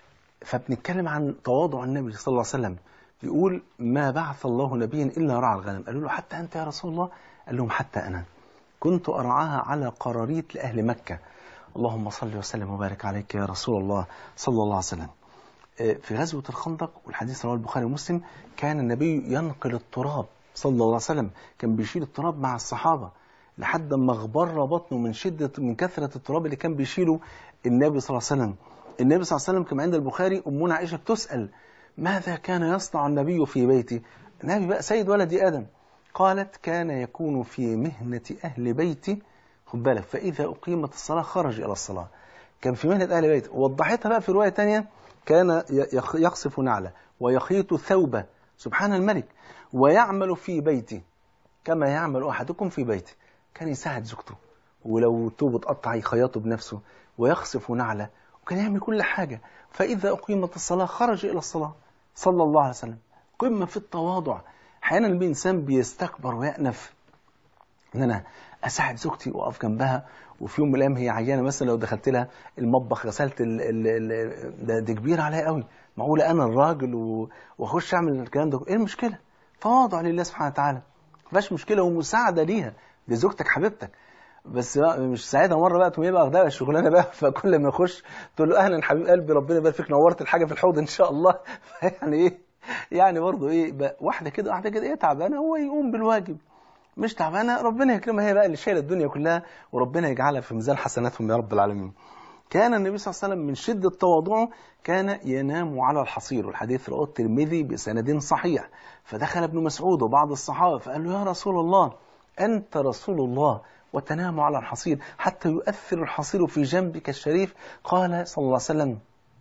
فبنتكلم عن تواضع النبي صلى الله عليه وسلم بيقول ما بعث الله نبيا إلا رعى الغنم قالوا له حتى أنت يا رسول الله قال لهم حتى أنا كنت أرعاها على قراريط لأهل مكة اللهم صل وسلم وبارك عليك يا رسول الله صلى الله عليه وسلم في غزوة الخندق والحديث رواه البخاري ومسلم كان النبي ينقل التراب صلى الله عليه وسلم كان بيشيل التراب مع الصحابة لحد ما اغبر بطنه من شدة من كثرة التراب اللي كان بيشيله النبي صلى الله عليه وسلم النبي صلى الله عليه وسلم كما عند البخاري أمنا عائشة بتسأل ماذا كان يصنع النبي في بيتي النبي بقى سيد ولد آدم قالت كان يكون في مهنة أهل بيتي خد بالك فإذا أقيمت الصلاة خرج إلى الصلاة كان في مهنة أهل بيته وضحتها بقى في رواية تانية كان يقصف نعلة ويخيط ثوبة سبحان الملك ويعمل في بيته كما يعمل أحدكم في بيته كان يساعد زوجته ولو توب اتقطع يخيطه بنفسه ويخصف نعلة وكان يعمل كل حاجة فإذا أقيمت الصلاة خرج إلى الصلاة صلى الله عليه وسلم قمة في التواضع أحيانا الإنسان بيستكبر ويأنف إن أنا أساعد زوجتي وأقف جنبها وفي يوم من الأيام هي عيانة مثلا لو دخلت لها المطبخ غسلت ال ال ال ده, ده كبير عليا قوي معقولة أنا الراجل وأخش أعمل الكلام ده إيه المشكلة؟ تواضع لله سبحانه وتعالى مفيش مشكلة ومساعدة ليها دي زوجتك حبيبتك بس بقى مش ساعتها مره بقى تقوم بقى واخدها الشغلانه بقى فكل ما يخش تقول له اهلا حبيب قلبي ربنا يبارك فيك نورت الحاجه في الحوض ان شاء الله يعني ايه يعني برضه ايه بقى واحده كده واحده كده ايه تعبانه هو يقوم بالواجب مش تعبانه ربنا يكرمها هي بقى اللي شايله الدنيا كلها وربنا يجعلها في ميزان حسناتهم يا رب العالمين. كان النبي صلى الله عليه وسلم من شده تواضعه كان ينام على الحصير والحديث رواه الترمذي بسند صحيح فدخل ابن مسعود وبعض الصحابه فقال له يا رسول الله انت رسول الله وتنام على الحصير حتى يؤثر الحصير في جنبك الشريف قال صلى الله عليه وسلم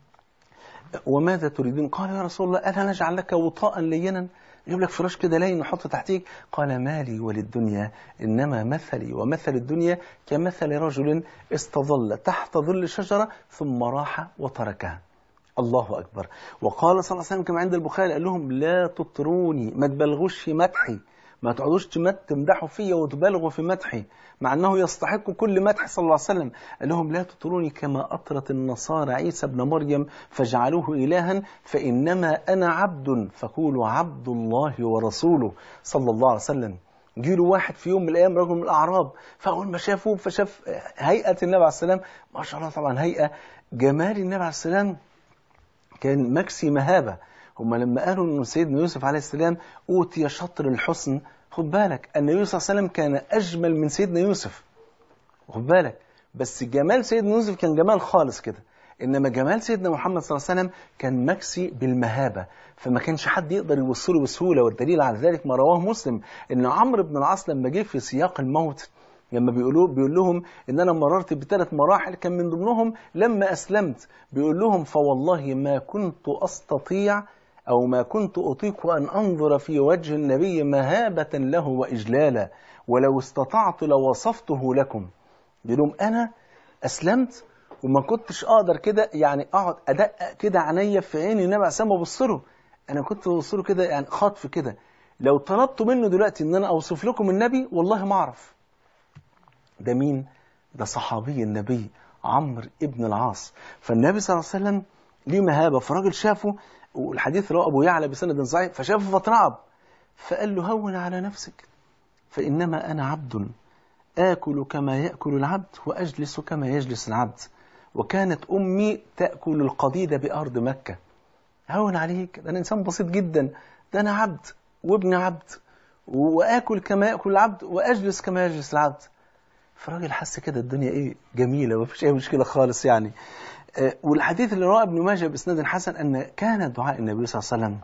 وماذا تريدون قال يا رسول الله ألا نجعل لك وطاء لينا يجيب لك فراش كده لين نحطه تحتيك قال مالي وللدنيا إنما مثلي ومثل الدنيا كمثل رجل استظل تحت ظل شجرة ثم راح وتركها الله أكبر وقال صلى الله عليه وسلم كما عند البخاري قال لهم لا تطروني ما تبلغوش في مدحي ما تقعدوش تمدحوا فيا وتبالغوا في مدحي مع أنه يستحق كل مدح صلى الله عليه وسلم قال لهم لا تطروني كما أطرت النصارى عيسى ابن مريم فجعلوه إلها فإنما أنا عبد فقولوا عبد الله ورسوله صلى الله عليه وسلم جيله واحد في يوم من الأيام رجل من الأعراب فأول ما شافوه فشاف هيئة النبي عليه السلام ما شاء الله طبعا هيئة جمال النبي عليه السلام كان مكسي مهابة هم لما قالوا أن سيدنا يوسف عليه السلام أوتي شطر الحسن خد بالك النبي صلى الله عليه وسلم كان أجمل من سيدنا يوسف خد بالك بس جمال سيدنا يوسف كان جمال خالص كده إنما جمال سيدنا محمد صلى الله عليه وسلم كان مكسي بالمهابة فما كانش حد يقدر يوصله بسهولة والدليل على ذلك ما رواه مسلم إن عمرو بن العاص لما جه في سياق الموت لما بيقولوا بيقول لهم ان انا مررت بثلاث مراحل كان من ضمنهم لما اسلمت بيقول لهم فوالله ما كنت استطيع أو ما كنت أطيق أن أنظر في وجه النبي مهابة له وإجلالا ولو استطعت لوصفته لكم لهم أنا أسلمت وما كنتش أقدر كده يعني أقعد أدقق كده عينيا في عين النبي عليه الصلاة وأبصره أنا كنت ببصره كده يعني خطف كده لو طلبت منه دلوقتي إن أنا أوصف لكم النبي والله ما أعرف ده مين؟ ده صحابي النبي عمرو ابن العاص فالنبي صلى الله عليه وسلم ليه مهابة فراجل شافه والحديث رواه أبو يعلى بسند صحيح فشافه فترعب فقال له هون على نفسك فإنما أنا عبد آكل كما يأكل العبد وأجلس كما يجلس العبد وكانت أمي تأكل القضيد بأرض مكة هون عليك ده أنا إنسان بسيط جدا ده أنا عبد وابن عبد وآكل كما يأكل العبد وأجلس كما يجلس العبد فالراجل حس كده الدنيا إيه جميلة ومفيش أي مشكلة خالص يعني والحديث اللي رواه ابن ماجه باسناد حسن ان كان دعاء النبي صلى الله عليه وسلم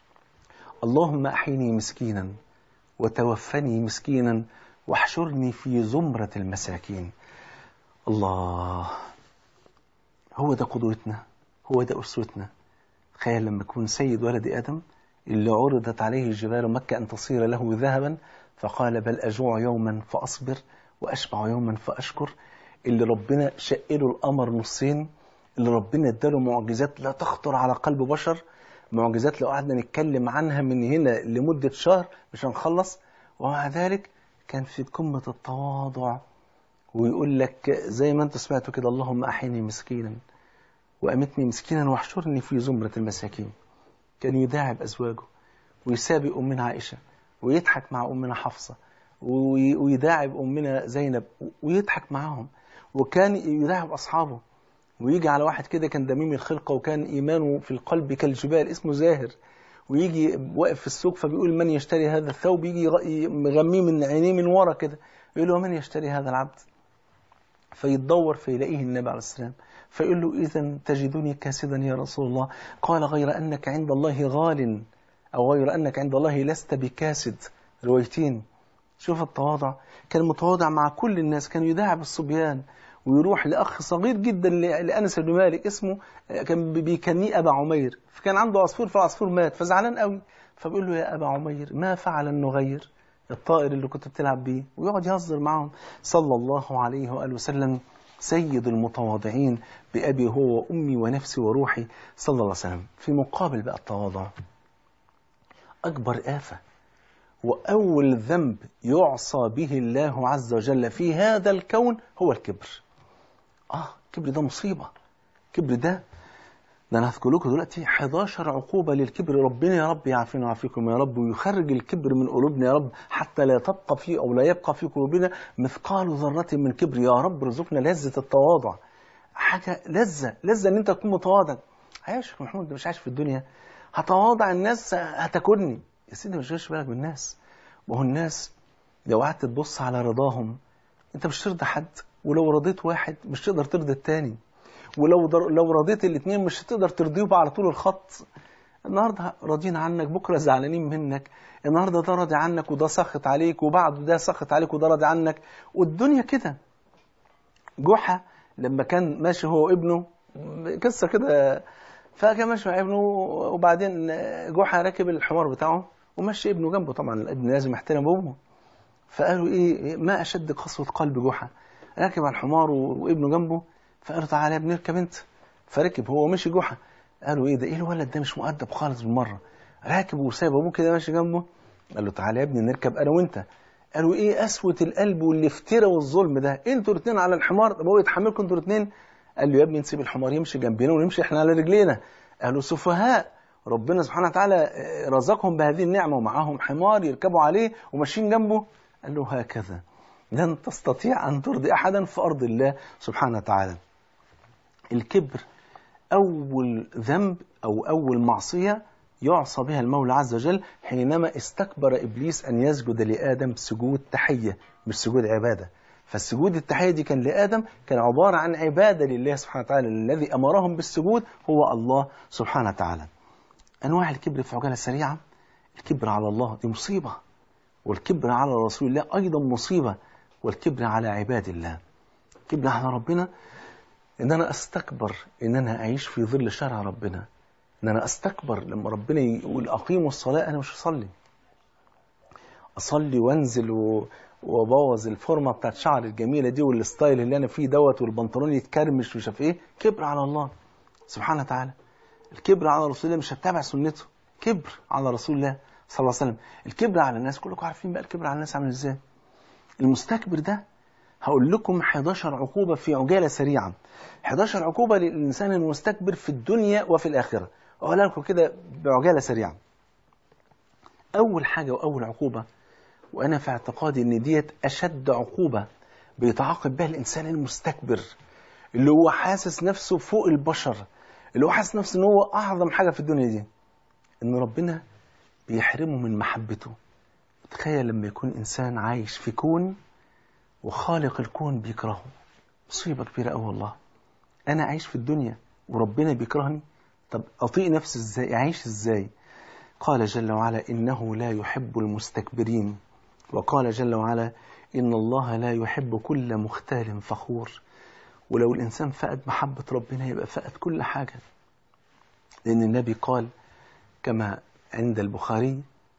اللهم احيني مسكينا وتوفني مسكينا واحشرني في زمرة المساكين الله هو ده قدوتنا هو ده أسوتنا تخيل لما يكون سيد ولد آدم اللي عرضت عليه جبال مكة أن تصير له ذهبا فقال بل أجوع يوما فأصبر وأشبع يوما فأشكر اللي ربنا شقله القمر نصين اللي ربنا اداله معجزات لا تخطر على قلب بشر معجزات لو قعدنا نتكلم عنها من هنا لمدة شهر مش هنخلص ومع ذلك كان في قمة التواضع ويقول لك زي ما انت سمعتوا كده اللهم أحيني مسكينا وأمتني مسكينا واحشرني في زمرة المساكين كان يداعب أزواجه ويسابق أمنا عائشة ويضحك مع أمنا حفصة ويداعب أمنا زينب ويضحك معاهم وكان يداعب أصحابه ويجي على واحد كده كان دميم الخلقة وكان إيمانه في القلب كالجبال اسمه زاهر ويجي واقف في السوق فبيقول من يشتري هذا الثوب يجي يغ- مغميه من عينيه من ورا كده يقول له من يشتري هذا العبد فيتدور فيلاقيه النبي عليه السلام فيقول له إذا تجدني كاسدا يا رسول الله قال غير أنك عند الله غال أو غير أنك عند الله لست بكاسد روايتين شوف التواضع كان متواضع مع كل الناس كان يداعب الصبيان ويروح لأخ صغير جدا ل- لأنس بن مالك اسمه آه، كان بي- بيكنيه أبا عمير فكان عنده عصفور فالعصفور مات فزعلان قوي فبيقول له يا أبا عمير ما فعل النغير الطائر اللي كنت بتلعب بيه ويقعد يهزر معهم صلى الله عليه وآله وسلم سيد المتواضعين بأبي هو وأمي ونفسي وروحي صلى الله عليه وسلم في مقابل بقى التواضع أكبر آفة وأول ذنب يعصى به الله عز وجل في هذا الكون هو الكبر آه الكبر ده مصيبة الكبر ده ده أنا هذكر لكم دلوقتي 11 عقوبة للكبر ربنا يا رب يعافينا ويعافيكم يا رب ويخرج الكبر من قلوبنا يا رب حتى لا تبقى في أو لا يبقى في قلوبنا مثقال ذرة من كبر يا رب ارزقنا لذة التواضع حاجة لذة لذة إن أنت تكون متواضع عايش يا محمود ده مش عايش في الدنيا هتواضع الناس هتاكلني يا سيدي مش جايش بالك بالناس ما هو الناس لو قعدت تبص على رضاهم انت مش ترضى حد ولو رضيت واحد مش تقدر ترضي التاني ولو در... لو رضيت الاثنين مش هتقدر ترضيهم على طول الخط النهارده راضيين عنك بكره زعلانين منك النهارده ده راضي عنك وده سخط عليك وبعده ده سخط عليك وده راضي عنك والدنيا كده جحا لما كان ماشي هو وابنه قصه كده فكان ماشي مع ابنه وبعدين جحا راكب الحمار بتاعه ومشي ابنه جنبه طبعا الابن لازم يحترم ابوه فقالوا ايه ما اشد قسوه قلب جحا راكب على الحمار وابنه جنبه فقالوا تعالى يا ابني اركب انت فركب هو مشي جحا قالوا ايه ده ايه الولد ده مش مؤدب خالص بالمره راكب وسايب ابوه كده ماشي جنبه قال له تعالى يا ابني نركب انا وانت قالوا ايه قسوه القلب والافتراء والظلم ده انتوا الاثنين على الحمار طب هو يتحملكم انتوا الاثنين قال له يا ابني نسيب الحمار يمشي جنبنا ونمشي احنا على رجلينا قالوا سفهاء ربنا سبحانه وتعالى رزقهم بهذه النعمه ومعاهم حمار يركبوا عليه وماشيين جنبه قال له هكذا لن تستطيع ان ترضي احدا في ارض الله سبحانه وتعالى الكبر أول ذنب أو أول معصية يعصى بها المولى عز وجل حينما استكبر إبليس أن يسجد لآدم سجود تحية مش سجود عبادة فالسجود التحية دي كان لآدم كان عبارة عن عبادة لله سبحانه وتعالى الذي أمرهم بالسجود هو الله سبحانه وتعالى أنواع الكبر في عجالة سريعة الكبر على الله دي مصيبة والكبر على رسول الله أيضا مصيبة والكبر على عباد الله الكبر على ربنا ان انا استكبر ان انا اعيش في ظل شرع ربنا ان انا استكبر لما ربنا يقول اقيموا الصلاه انا مش هصلي اصلي وانزل و... وابوظ الفورمه بتاعت شعري الجميله دي والستايل اللي انا فيه دوت والبنطلون يتكرمش ومش عارف ايه كبر على الله سبحانه وتعالى الكبر على رسول الله مش هتابع سنته كبر على رسول الله صلى الله عليه وسلم الكبر على الناس كلكم عارفين بقى الكبر على الناس عامل ازاي المستكبر ده هقول لكم 11 عقوبة في عجالة سريعة 11 عقوبة للإنسان المستكبر في الدنيا وفي الآخرة أقول لكم كده بعجالة سريعة أول حاجة وأول عقوبة وأنا في اعتقادي إن ديت أشد عقوبة بيتعاقب بها الإنسان المستكبر اللي هو حاسس نفسه فوق البشر اللي هو حاسس نفسه إن هو أعظم حاجة في الدنيا دي إن ربنا بيحرمه من محبته تخيل لما يكون إنسان عايش في كون وخالق الكون بيكرهه مصيبة كبيرة أوي والله أنا عايش في الدنيا وربنا بيكرهني طب أطيق نفسي إزاي أعيش إزاي قال جل وعلا إنه لا يحب المستكبرين وقال جل وعلا إن الله لا يحب كل مختال فخور ولو الإنسان فقد محبة ربنا يبقى فقد كل حاجة لأن النبي قال كما عند البخاري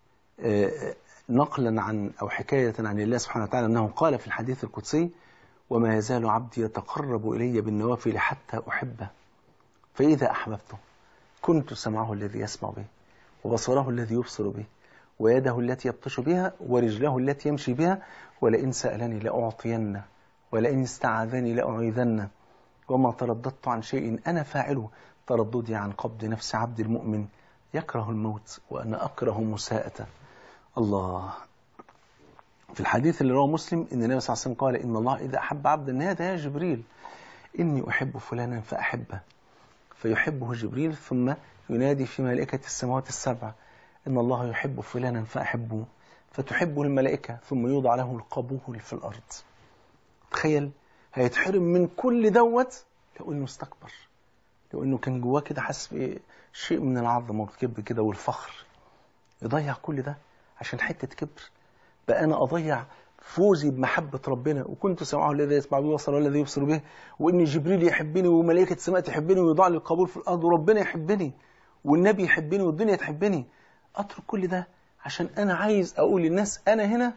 نقلا عن أو حكاية عن الله سبحانه وتعالى أنه قال في الحديث القدسي وما يزال عبدي يتقرب إلي بالنوافل حتى أحبه فإذا أحببته كنت سمعه الذي يسمع به وبصره الذي يبصر به ويده التي يبطش بها ورجله التي يمشي بها ولئن سألني لأعطينه ولئن استعاذني لأعيذنه وما ترددت عن شيء أنا فاعله ترددي عن قبض نفس عبد المؤمن يكره الموت وأنا أكره مساءته الله في الحديث اللي رواه مسلم ان النبي صلى الله عليه وسلم قال ان الله اذا احب عبدا نادى يا جبريل اني احب فلانا فاحبه فيحبه جبريل ثم ينادي في ملائكه السماوات السبع ان الله يحب فلانا فاحبه فتحبه الملائكه ثم يوضع له القبول في الارض تخيل هيتحرم من كل دوت لو انه استكبر لو انه كان جواه كده حاسس بشيء من العظمه والكبر كده والفخر يضيع كل ده عشان حته كبر بقى انا اضيع فوزي بمحبة ربنا وكنت سمعه الذي يسمع به وصل والذي يبصر به وإن جبريل يحبني وملائكة السماء تحبني ويضع لي القبول في الأرض وربنا يحبني والنبي يحبني والدنيا تحبني أترك كل ده عشان أنا عايز أقول للناس أنا هنا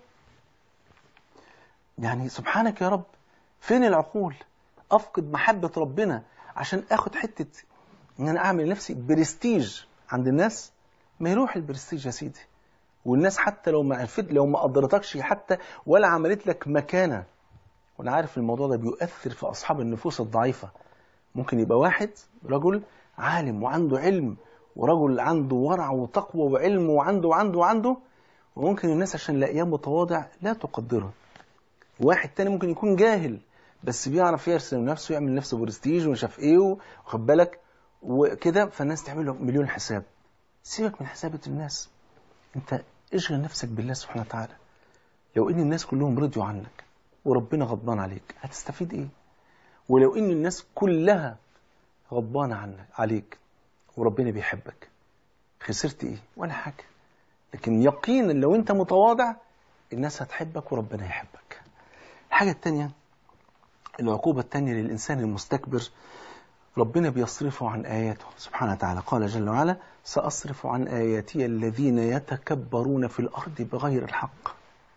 يعني سبحانك يا رب فين العقول أفقد محبة ربنا عشان أخد حتة إن أنا أعمل لنفسي برستيج عند الناس ما يروح البرستيج يا سيدي والناس حتى لو ما عرفت لو ما قدرتكش حتى ولا عملت لك مكانه وانا عارف الموضوع ده بيؤثر في اصحاب النفوس الضعيفه ممكن يبقى واحد رجل عالم وعنده علم ورجل عنده ورع وتقوى وعلم وعنده وعنده وعنده وممكن الناس عشان لاقياه متواضع لا تقدره واحد تاني ممكن يكون جاهل بس بيعرف يرسم نفسه يعمل نفسه برستيج ومش عارف ايه واخد بالك وكده فالناس تعمل له مليون حساب سيبك من حسابة الناس انت اشغل نفسك بالله سبحانه وتعالى لو ان الناس كلهم رضيوا عنك وربنا غضبان عليك هتستفيد ايه ولو ان الناس كلها غضبانة عنك عليك وربنا بيحبك خسرت ايه ولا حاجة لكن يقينا لو انت متواضع الناس هتحبك وربنا يحبك الحاجة التانية العقوبة التانية للإنسان المستكبر ربنا بيصرفه عن آياته سبحانه وتعالى قال جل وعلا سأصرف عن آياتي الذين يتكبرون في الأرض بغير الحق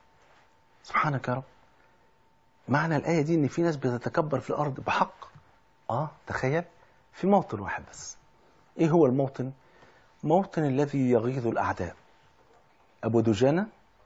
سبحانك يا رب معنى الآية دي إن في ناس بتتكبر في الأرض بحق آه تخيل في موطن واحد بس إيه هو الموطن؟ موطن الذي يغيظ الأعداء أبو دجانة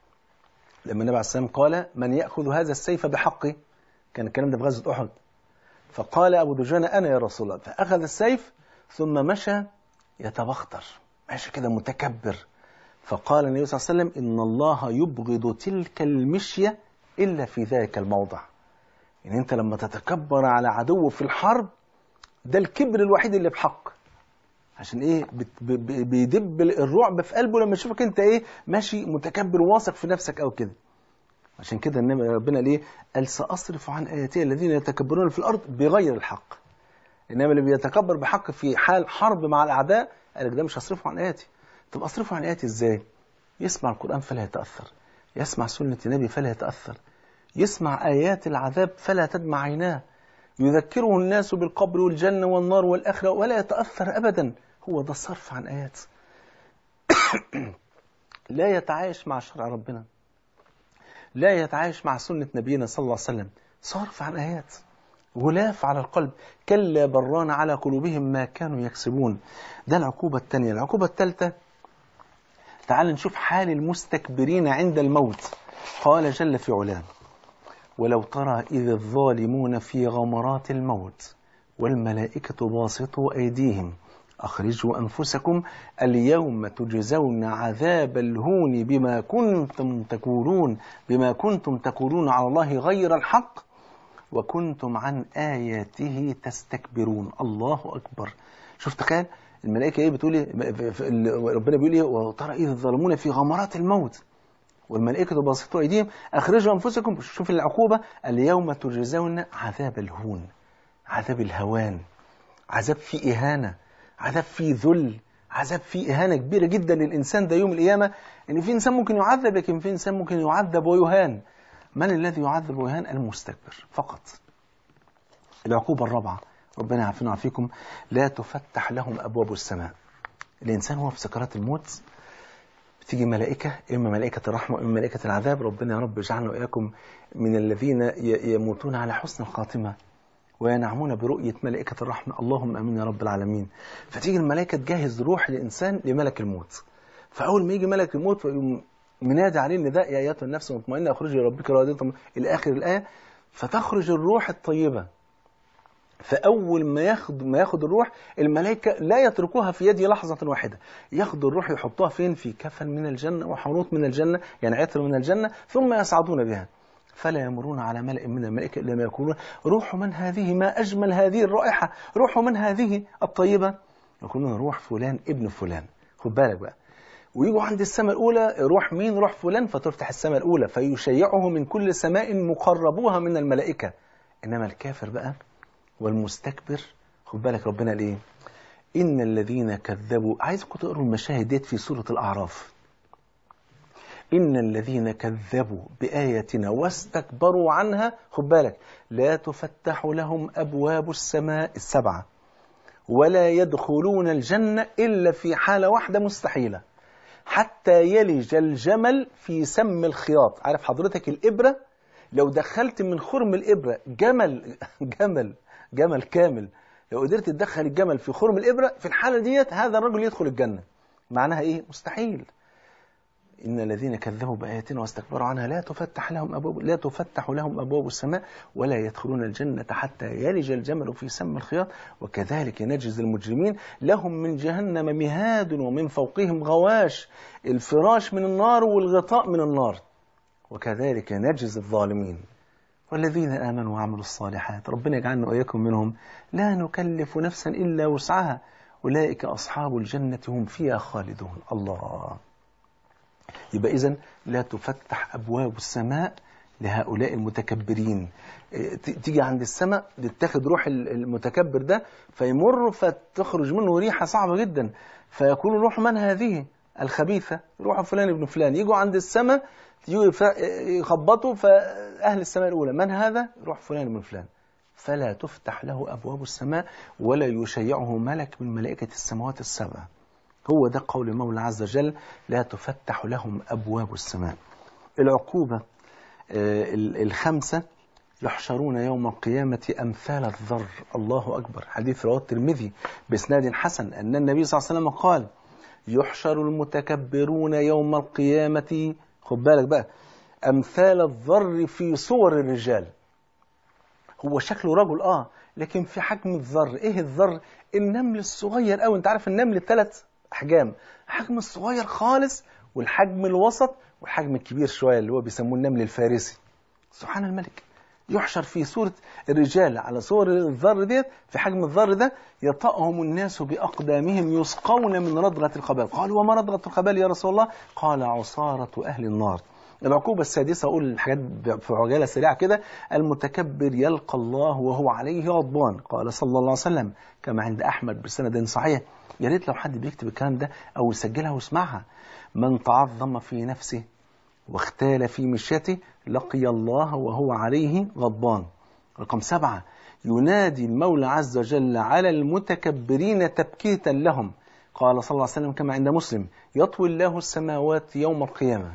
لما النبي عليه السلام قال من يأخذ هذا السيف بحقه كان الكلام ده في غزوة أحد فقال أبو دجانة أنا يا رسول الله فأخذ السيف ثم مشى يتبختر ماشي كده متكبر فقال النبي صلى الله عليه وسلم إن الله يبغض تلك المشية إلا في ذلك الموضع يعني أنت لما تتكبر على عدو في الحرب ده الكبر الوحيد اللي بحق عشان ايه بت- ب- ب- بيدب الرعب في قلبه لما يشوفك انت ايه ماشي متكبر واثق في نفسك او كده عشان كده النبي ربنا ليه قال سأصرف عن آياتي الذين يتكبرون في الأرض بغير الحق إنما اللي بيتكبر بحق في حال حرب مع الأعداء قال لك ده مش هصرفه عن آياتي طب أصرفه عن آياتي إزاي يسمع القرآن فلا يتأثر يسمع سنة النبي فلا يتأثر يسمع آيات العذاب فلا تدمع عيناه يذكره الناس بالقبر والجنة والنار والآخرة ولا يتأثر أبدا هو ده الصرف عن آيات لا يتعايش مع شرع ربنا لا يتعايش مع سنة نبينا صلى الله عليه وسلم صرف عن آيات غلاف على القلب كلا بران على قلوبهم ما كانوا يكسبون ده العقوبة الثانية العقوبة الثالثة تعال نشوف حال المستكبرين عند الموت قال جل في علاه ولو ترى إذ الظالمون في غمرات الموت والملائكة باسطوا أيديهم أخرجوا أنفسكم اليوم تجزون عذاب الهون بما كنتم تقولون بما كنتم تقولون على الله غير الحق وكنتم عن آياته تستكبرون الله أكبر شوف تخيل الملائكة إيه بتقول إيه ربنا بيقول إيه وترى إذ الظالمون في غمرات الموت والملائكة باسطوا أيديهم أخرجوا أنفسكم شوف العقوبة اليوم تجزون عذاب الهون عذاب الهوان عذاب فيه إهانة عذاب فيه ذل عذاب فيه إهانة كبيرة جدا للإنسان ده يوم القيامة إن في إنسان ممكن يعذب لكن في إنسان ممكن يعذب ويهان من الذي يعذب ويهان المستكبر فقط العقوبة الرابعة ربنا يعافينا ويعافيكم لا تفتح لهم أبواب السماء الإنسان هو في سكرات الموت بتيجي ملائكة إما ملائكة الرحمة وإما ملائكة العذاب ربنا يا رب اجعلنا وإياكم من الذين ي- يموتون على حسن الخاتمة وينعمون برؤية ملائكة الرحمة اللهم أمين يا رب العالمين فتيجي الملائكة تجهز روح الإنسان لملك الموت فأول ما يجي ملك الموت فيقوم منادي عليه النداء يا أيتها النفس المطمئنة اخرجي لربك راضية إلى آخر الآية فتخرج الروح الطيبة فأول ما ياخد ما ياخد الروح الملائكة لا يتركوها في يدي لحظة واحدة ياخدوا الروح يحطوها فين في كفن من الجنة وحنوط من الجنة يعني عطر من الجنة ثم يصعدون بها فلا يمرون على ملأ من الملائكة إلا ما يقولون روح من هذه ما أجمل هذه الرائحة روح من هذه الطيبة يقولون روح فلان ابن فلان خد بالك بقى ويجوا عند السماء الأولى روح مين روح فلان فتفتح السماء الأولى فيشيعه من كل سماء مقربوها من الملائكة إنما الكافر بقى والمستكبر خد بالك ربنا ليه إن الذين كذبوا عايزكم تقروا المشاهد ديت في سورة الأعراف إن الذين كذبوا بآياتنا واستكبروا عنها خد بالك لا تفتح لهم أبواب السماء السبعة ولا يدخلون الجنة إلا في حالة واحدة مستحيلة حتى يلج الجمل في سم الخياط عارف حضرتك الإبرة لو دخلت من خرم الإبرة جمل جمل جمل كامل لو قدرت تدخل الجمل في خرم الإبرة في الحالة ديت هذا الرجل يدخل الجنة معناها إيه مستحيل إن الذين كذبوا بآياتنا واستكبروا عنها لا تفتح لهم أبواب لا تفتح لهم أبواب السماء ولا يدخلون الجنة حتى يلج الجمل في سم الخياط وكذلك نجزي المجرمين لهم من جهنم مهاد ومن فوقهم غواش الفراش من النار والغطاء من النار وكذلك نجزي الظالمين والذين آمنوا وعملوا الصالحات ربنا يجعلنا وإياكم منهم لا نكلف نفسا إلا وسعها أولئك أصحاب الجنة هم فيها خالدون الله يبقى إذا لا تفتح أبواب السماء لهؤلاء المتكبرين تيجي عند السماء تتاخد روح المتكبر ده فيمر فتخرج منه ريحة صعبة جدا فيقول روح من هذه الخبيثة روح فلان ابن فلان يجوا عند السماء يجوا يخبطوا فأهل السماء الأولى من هذا روح فلان ابن فلان فلا تفتح له أبواب السماء ولا يشيعه ملك من ملائكة السماوات السبع هو ده قول المولى عز وجل لا تفتح لهم أبواب السماء العقوبة الخمسة يحشرون يوم القيامة أمثال الذر الله أكبر حديث رواه الترمذي بإسناد حسن أن النبي صلى الله عليه وسلم قال يحشر المتكبرون يوم القيامة خد بالك بقى أمثال الذر في صور الرجال هو شكله رجل آه لكن في حجم الذر إيه الذر النمل الصغير أوي أنت عارف النمل ثلاث أحجام حجم الصغير خالص والحجم الوسط والحجم الكبير شوية اللي هو بيسموه النمل الفارسي سبحان الملك يحشر في صورة الرجال على صور الذر ديت في حجم الذر ده يطأهم الناس بأقدامهم يسقون من ردغة الخبال قالوا وما ردغة الخبال يا رسول الله قال عصارة أهل النار العقوبة السادسة أقول الحاجات في عجالة سريعة كده المتكبر يلقى الله وهو عليه غضبان قال صلى الله عليه وسلم كما عند أحمد بسند صحيح يا ريت لو حد بيكتب الكلام ده أو يسجلها ويسمعها من تعظم في نفسه واختال في مشيته لقي الله وهو عليه غضبان رقم سبعة ينادي المولى عز وجل على المتكبرين تبكيتا لهم قال صلى الله عليه وسلم كما عند مسلم يطوي الله السماوات يوم القيامة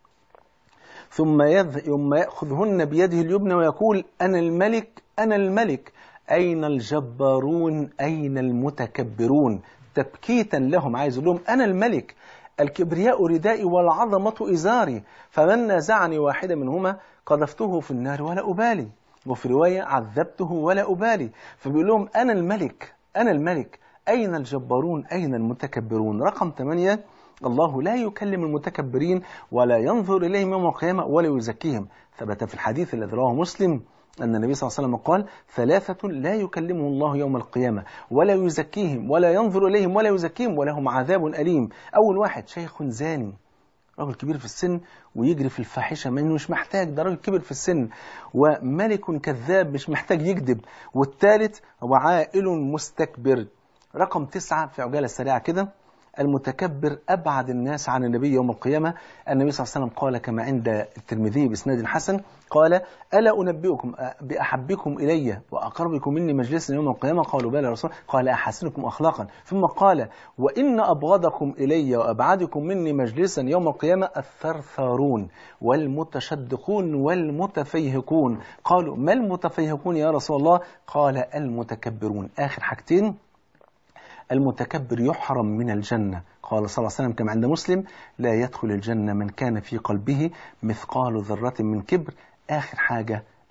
ثم ثم يأخذهن بيده اليمنى ويقول أنا الملك أنا الملك أين الجبارون أين المتكبرون تبكيتا لهم عايز لهم أنا الملك الكبرياء ردائي والعظمة إزاري فمن نازعني واحدة منهما قذفته في النار ولا أبالي وفي رواية عذبته ولا أبالي فبيقول لهم أنا الملك أنا الملك أين الجبارون أين المتكبرون رقم 8 الله لا يكلم المتكبرين ولا ينظر إليهم يوم القيامة ولا يزكيهم ثبت في الحديث الذي رواه مسلم أن النبي صلى الله عليه وسلم قال ثلاثة لا يكلمهم الله يوم القيامة ولا يزكيهم ولا ينظر إليهم ولا يزكيهم ولهم عذاب أليم أول واحد شيخ زاني راجل كبير في السن ويجري في الفاحشة ما إنه مش محتاج ده راجل كبير في السن وملك كذاب مش محتاج يكذب والثالث هو عائل مستكبر رقم تسعة في عجالة سريعة كده المتكبر أبعد الناس عن النبي يوم القيامة النبي صلى الله عليه وسلم قال كما عند الترمذي بإسناد حسن قال ألا أنبئكم بأحبكم إلي وأقربكم مني مجلسا يوم القيامة قالوا بلى رسول قال أحسنكم أخلاقا ثم قال وإن أبغضكم إلي وأبعدكم مني مجلسا يوم القيامة الثرثارون والمتشدقون والمتفيهقون قالوا ما المتفيهقون يا رسول الله قال المتكبرون آخر حاجتين المتكبر يحرم من الجنة قال صلى الله عليه وسلم كما عند مسلم لا يدخل الجنة من كان في قلبه مثقال ذرة من كبر آخر حاجة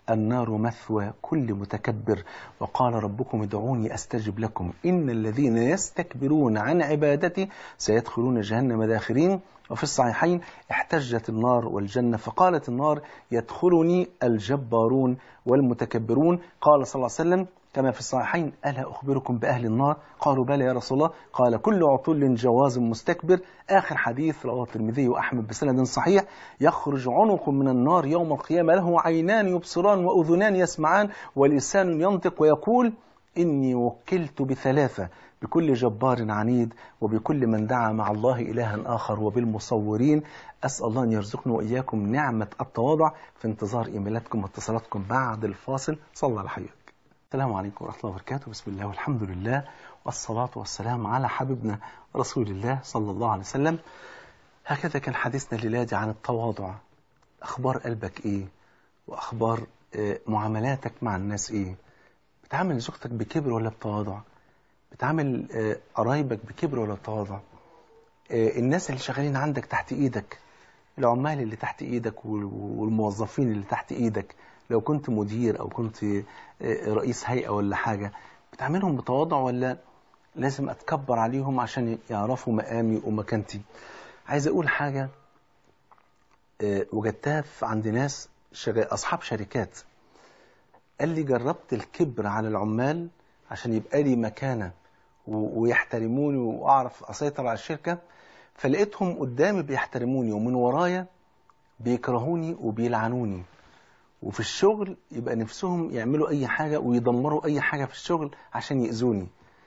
النار مثوى كل متكبر وقال ربكم ادعوني أستجب لكم إن الذين يستكبرون عن عبادتي سيدخلون جهنم داخرين وفي الصحيحين احتجت النار والجنة فقالت النار يدخلني الجبارون والمتكبرون قال صلى الله عليه وسلم كما في الصحيحين ألا أخبركم بأهل النار قالوا بلى يا رسول الله قال كل عطل جواز مستكبر آخر حديث رواه الترمذي وأحمد بسند صحيح يخرج عنق من النار يوم القيامة له عينان يبصران وأذنان يسمعان ولسان ينطق ويقول إني وكلت بثلاثة بكل جبار عنيد وبكل من دعا مع الله إلها آخر وبالمصورين أسأل الله أن يرزقنا وإياكم نعمة التواضع في انتظار إيميلاتكم واتصالاتكم بعد الفاصل صلى الله عليه السلام عليكم ورحمة الله وبركاته بسم الله والحمد لله والصلاة والسلام على حبيبنا رسول الله صلى الله عليه وسلم هكذا كان حديثنا الليلة عن التواضع أخبار قلبك إيه وأخبار معاملاتك مع الناس إيه بتعامل زوجتك بكبر ولا بتواضع بتعامل قرايبك بكبر ولا بتواضع الناس اللي شغالين عندك تحت إيدك العمال اللي تحت إيدك والموظفين اللي تحت إيدك لو كنت مدير أو كنت رئيس هيئة ولا حاجة بتعملهم بتواضع ولا لازم أتكبر عليهم عشان يعرفوا مقامي ومكانتي عايز أقول حاجة وجدتها عند ناس أصحاب شركات قال لي جربت الكبر على العمال عشان يبقى لي مكانة ويحترموني وأعرف أسيطر على الشركة فلقيتهم قدامي بيحترموني ومن ورايا بيكرهوني وبيلعنوني وفي الشغل يبقى نفسهم يعملوا أي حاجة ويدمروا أي حاجة في الشغل عشان يأذوني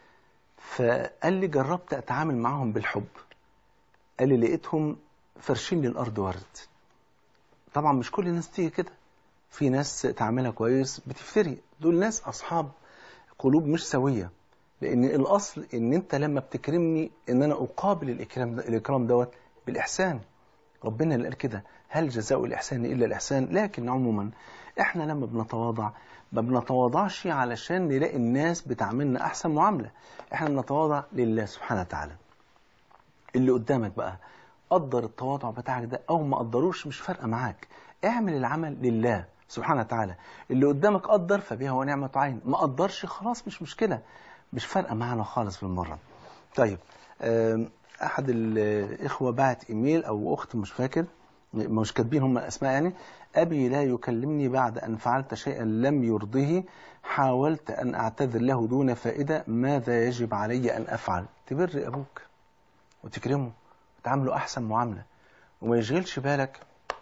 فقال لي جربت أتعامل معهم بالحب قال لي لقيتهم فرشين لي الأرض ورد طبعا مش كل الناس تيجي كده في ناس تعملها كويس بتفتري دول ناس أصحاب قلوب مش سوية لأن الأصل إن أنت لما بتكرمني إن أنا أقابل الإكرام, ده الإكرام دوت بالإحسان ربنا اللي قال كده هل جزاء الإحسان إلا الإحسان لكن عموما إحنا لما بنتواضع ما بنتواضعش علشان نلاقي الناس بتعملنا أحسن معاملة إحنا بنتواضع لله سبحانه وتعالى اللي قدامك بقى قدر التواضع بتاعك ده أو ما قدروش مش فارقة معاك اعمل العمل لله سبحانه وتعالى اللي قدامك قدر فبها ونعمة عين ما قدرش خلاص مش مشكلة مش فارقة معانا خالص بالمرة طيب أحد الإخوة بعت إيميل أو أخت مش فاكر مش كاتبين هم أسماء يعني أبي لا يكلمني بعد أن فعلت شيئا لم يرضه حاولت أن أعتذر له دون فائدة ماذا يجب علي أن أفعل تبر أبوك وتكرمه وتعامله أحسن معاملة وما يشغلش بالك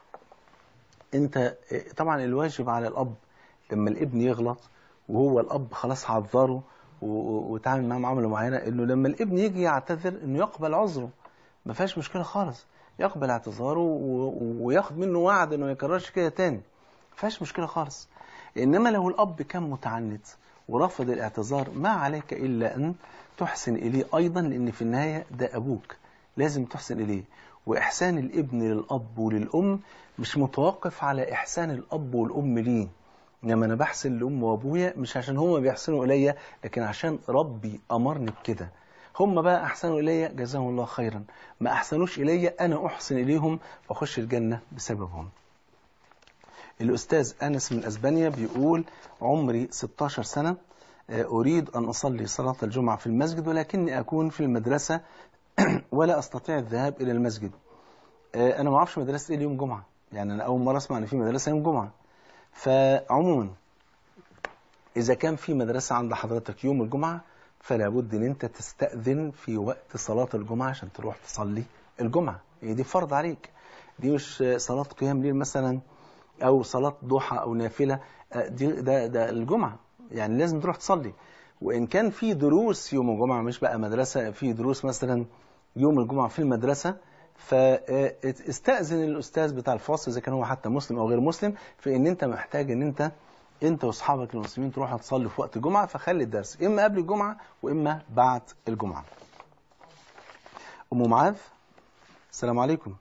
أنت طبعا الواجب على الأب لما الابن يغلط وهو الأب خلاص عذره وتعامل معاه معامله معينه انه لما الابن يجي يعتذر انه يقبل عذره ما فيهاش مشكله خالص يقبل اعتذاره وياخد منه وعد انه ما يكررش كده تاني ما فيهاش مشكله خالص انما لو الاب كان متعنت ورفض الاعتذار ما عليك الا ان تحسن اليه ايضا لان في النهايه ده ابوك لازم تحسن اليه واحسان الابن للاب وللام مش متوقف على احسان الاب والام ليه انما انا بحسن لامي وابويا مش عشان هما بيحسنوا الي لكن عشان ربي امرني بكده هم بقى احسنوا الي جزاهم الله خيرا ما احسنوش الي انا احسن اليهم واخش الجنه بسببهم الاستاذ انس من اسبانيا بيقول عمري 16 سنه اريد ان اصلي صلاه الجمعه في المسجد ولكني اكون في المدرسه ولا استطيع الذهاب الى المسجد انا ما اعرفش مدرسه ايه اليوم جمعه يعني انا اول مره اسمع ان في مدرسه يوم جمعه فعموما إذا كان في مدرسة عند حضرتك يوم الجمعة فلا بد ان انت تستأذن في وقت صلاة الجمعة عشان تروح تصلي الجمعة هي دي فرض عليك دي مش صلاة قيام ليل مثلا او صلاة ضحى او نافلة دي ده, ده الجمعة يعني لازم تروح تصلي وان كان في دروس يوم الجمعة مش بقى مدرسة في دروس مثلا يوم الجمعة في المدرسة فاستأذن الأستاذ بتاع الفصل إذا كان هو حتى مسلم أو غير مسلم في إن أنت محتاج إن أنت أنت وأصحابك المسلمين تروحوا تصلي في وقت الجمعة فخلي الدرس إما قبل الجمعة وإما بعد الجمعة. أم معاذ السلام عليكم.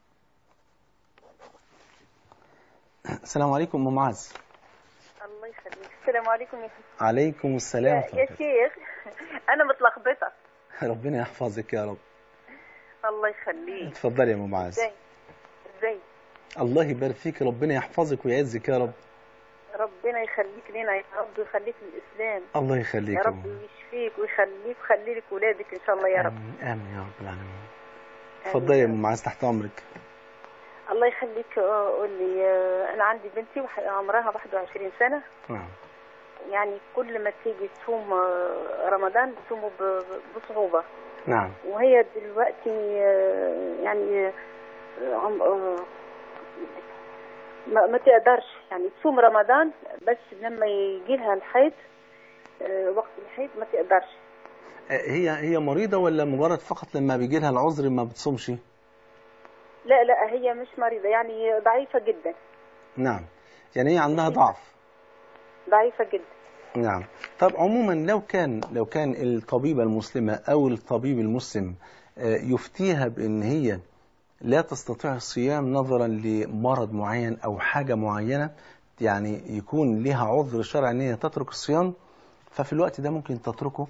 السلام عليكم أم معاذ. الله يخليك السلام عليكم يا شيخ عليكم السلام يا, يا شيخ أنا متلخبطة ربنا يحفظك يا رب. الله يخليك اتفضلي يا ام معاذ ازاي ازاي الله يبارك فيك ربنا يحفظك ويعزك يا رب ربنا يخليك لنا يا رب ويخليك للاسلام الله يخليك يا يا رب أم. يشفيك ويخليك ويخلي لك ولادك ان شاء الله يا رب آمين آمين يا رب العالمين آمين اتفضلي يا يا أم رب. معاذ تحت أمرك الله يخليك آه، قول لي آه، انا عندي بنتي وح- عمرها 21 سنه نعم يعني كل ما تيجي تصوم آه، رمضان بتصومه ب- بصعوبه نعم وهي دلوقتي آه، يعني آه، عم- آه، ما, ما تقدرش يعني تصوم رمضان بس لما يجي لها الحيض آه، وقت الحيض ما تقدرش آه، هي هي مريضة ولا مجرد فقط لما بيجي لها العذر ما بتصومش لا لا هي مش مريضة يعني ضعيفة جدا نعم يعني هي عندها ضعف ضعيفة جدا نعم طب عموما لو كان لو كان الطبيبة المسلمة أو الطبيب المسلم آه، يفتيها بأن هي لا تستطيع الصيام نظرا لمرض معين أو حاجة معينة يعني يكون لها عذر شرعي أن هي تترك الصيام ففي الوقت ده ممكن تتركه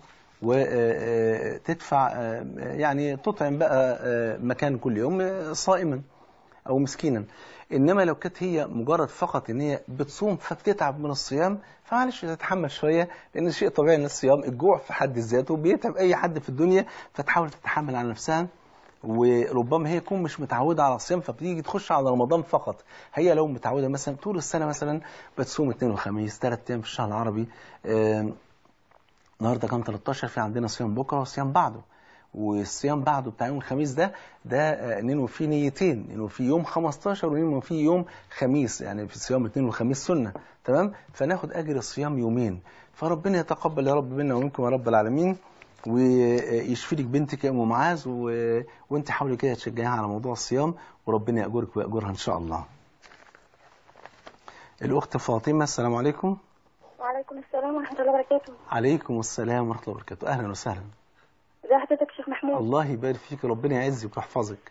وتدفع يعني تطعم بقى آه، مكان كل يوم آه، صائما أو مسكينا إنما لو كانت هي مجرد فقط إن هي بتصوم فبتتعب من الصيام فمعلش تتحمل شوية لأن شيء طبيعي إن الصيام الجوع في حد ذاته بيتعب أي حد في الدنيا فتحاول تتحمل على نفسها وربما هي تكون مش متعودة على الصيام فبتيجي تخش على رمضان فقط هي لو متعودة مثلا طول السنة مثلا بتصوم اثنين وخميس ثلاث أيام في الشهر العربي آم، النهارده كان 13 في عندنا صيام بكره وصيام بعده والصيام بعده بتاع يوم الخميس ده ده آه، ننوي فيه نيتين ننوي فيه يوم 15 وننوي فيه يوم خميس يعني في صيام الاثنين والخميس سنه تمام فناخد اجر الصيام يومين فربنا يتقبل يا رب منا ومنكم يا رب العالمين ويشفي لك بنتك يا ام معاذ و... وانت حاولي كده تشجعيها على موضوع الصيام وربنا ياجرك وياجرها ان شاء الله. الاخت فاطمه السلام عليكم. وعليكم السلام ورحمة الله وبركاته عليكم السلام ورحمه الله وبركاته اهلا وسهلا. ازي حضرتك شيخ محمود الله يبارك فيك ربنا يعزك ويحفظك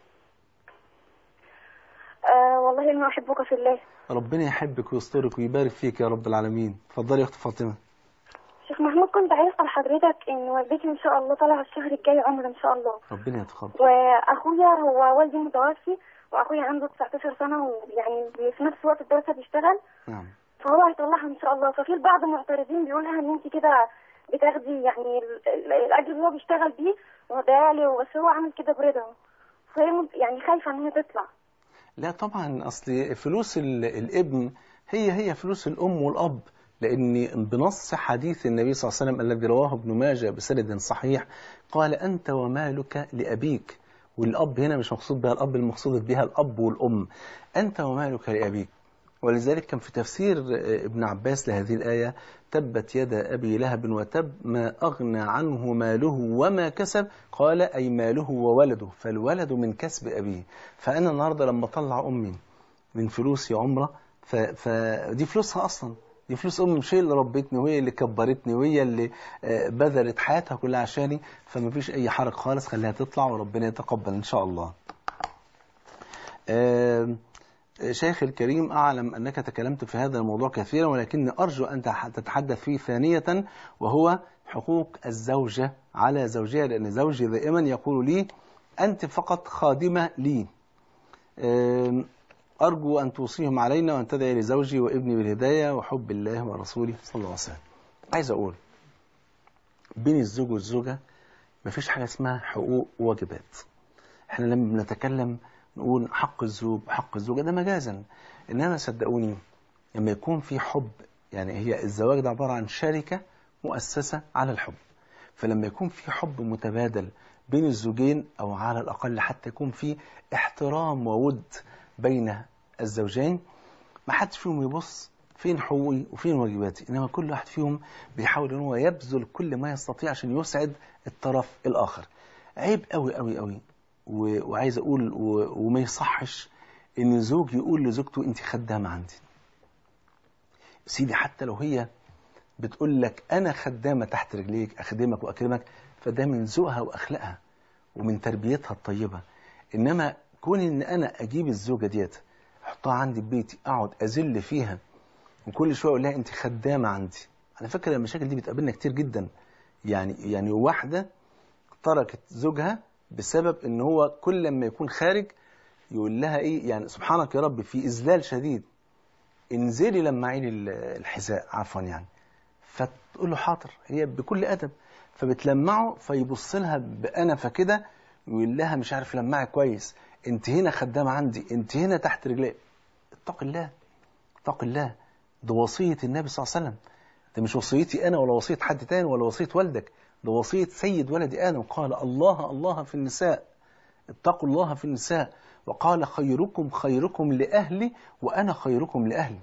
آه والله اني احبك في الله ربنا يحبك ويسترك ويبارك فيك يا رب العالمين اتفضلي يا اخت فاطمه شيخ محمود كنت عايز اسال حضرتك ان والدتي ان شاء الله طالعه الشهر الجاي عمر ان شاء الله ربنا يتقبل واخويا هو والدي متوفي واخويا عنده 19 سنه ويعني في نفس وقت الدراسه بيشتغل نعم فهو هيطلعها ان شاء الله ففي البعض معترضين بيقولها ان انت كده بتاخدي يعني ال- ال- الاجر اللي هو بيشتغل بيه وضيع لي بس هو عامل كده برضا فهي مت- يعني خايفه ان هي تطلع لا طبعا اصل فلوس ال- الابن هي هي فلوس الام والاب لان بنص حديث النبي صلى الله عليه وسلم الذي رواه ابن ماجه بسند صحيح قال انت ومالك لابيك والاب هنا مش مقصود بها الاب المقصود بها الاب والام انت ومالك لابيك ولذلك كان في تفسير ابن عباس لهذه الآية تبت يد أبي لهب وتب ما أغنى عنه ماله وما كسب قال أي ماله وولده فالولد من كسب أبيه فأنا النهاردة لما أطلع أمي من فلوسي عمرة ف- فدي فلوسها أصلا دي فلوس أمي مش هي اللي ربتني وهي اللي كبرتني وهي اللي آه، بذلت حياتها كلها عشاني فما فيش أي حرج خالص خليها تطلع وربنا يتقبل إن شاء الله آم، شيخ الكريم أعلم أنك تكلمت في هذا الموضوع كثيرا ولكني أرجو أن تح- تتحدث فيه ثانية وهو حقوق الزوجة على زوجها لأن زوجي دائما يقول لي أنت فقط خادمة لي أم، أرجو أن توصيهم علينا وأن تدعي لزوجي وابني بالهداية وحب الله ورسوله صلى الله عليه وسلم عايز أقول بين الزوج والزوجة مفيش حاجة اسمها حقوق وواجبات احنا لما بنتكلم نقول حق الزوج وحق الزوجة ده مجازا إنما صدقوني لما يكون في حب يعني هي الزواج ده عبارة عن شركة مؤسسة على الحب فلما يكون في حب متبادل بين الزوجين أو على الأقل حتى يكون في احترام وود بين الزوجين ما حدش فيهم يبص فين حقوقي وفين واجباتي إنما كل واحد فيهم بيحاول إن هو يبذل كل ما يستطيع عشان يسعد الطرف الآخر عيب قوي قوي قوي و- وعايز أقول و- وما يصحش إن زوج يقول لزوجته أنت خدامة عندي سيدي حتى لو هي بتقول لك أنا خدامة تحت رجليك أخدمك وأكرمك فده من ذوقها وأخلاقها ومن تربيتها الطيبة إنما كون إن أنا أجيب الزوجة ديت أحطها عندي في بيتي أقعد أذل فيها وكل شوية أقول لها أنت خدامة عندي على فكرة المشاكل دي بتقابلنا كتير جدا يعني يعني واحدة تركت زوجها بسبب ان هو كل لما يكون خارج يقول لها ايه يعني سبحانك يا رب في اذلال شديد انزلي لمعي لي ال- الحذاء عفوا يعني فتقول له حاضر هي بكل ادب فبتلمعه فيبص لها بأنفة كده ويقول لها مش عارف لمعي كويس انت هنا خدامه عندي انت هنا تحت رجلي اتق الله اتق الله ده وصيه النبي صلى الله عليه وسلم ده مش وصيتي انا ولا وصيه حد تاني ولا وصيه والدك ده وصيه سيد ولد ادم قال الله الله في النساء اتقوا الله في النساء وقال خيركم خيركم لاهلي وانا خيركم لاهلي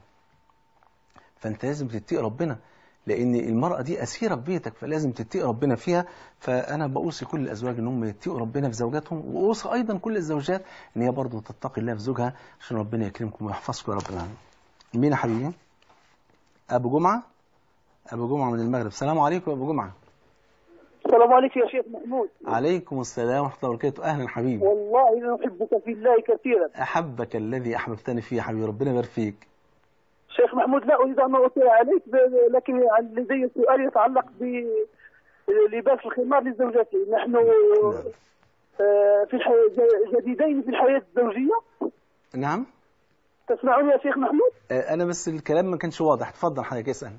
فانت لازم تتقي ربنا لان المراه دي اسيره في بيتك فلازم تتقي ربنا فيها فانا بوصي كل الازواج ان هم يتقوا ربنا في زوجاتهم واوصي ايضا كل الزوجات ان هي برضه تتقي الله في زوجها عشان ربنا يكرمكم ويحفظكم يا رب العالمين مين يا حبيبي ابو جمعه ابو جمعه من المغرب السلام عليكم يا ابو جمعه السلام عليكم يا شيخ محمود عليكم السلام ورحمه الله وبركاته اهلا حبيبي والله انا احبك في الله كثيرا احبك الذي احببتني فيه يا حبيبي ربنا يبارك فيك شيخ محمود لا اريد ان اطيل عليك ب- لكن لدي سؤال يتعلق بلباس الخمار لزوجتي نحن آه، في الحياة ج- جديدين في الحياه الزوجيه نعم تسمعني يا شيخ محمود آه، انا بس الكلام ما كانش واضح اتفضل حضرتك اسال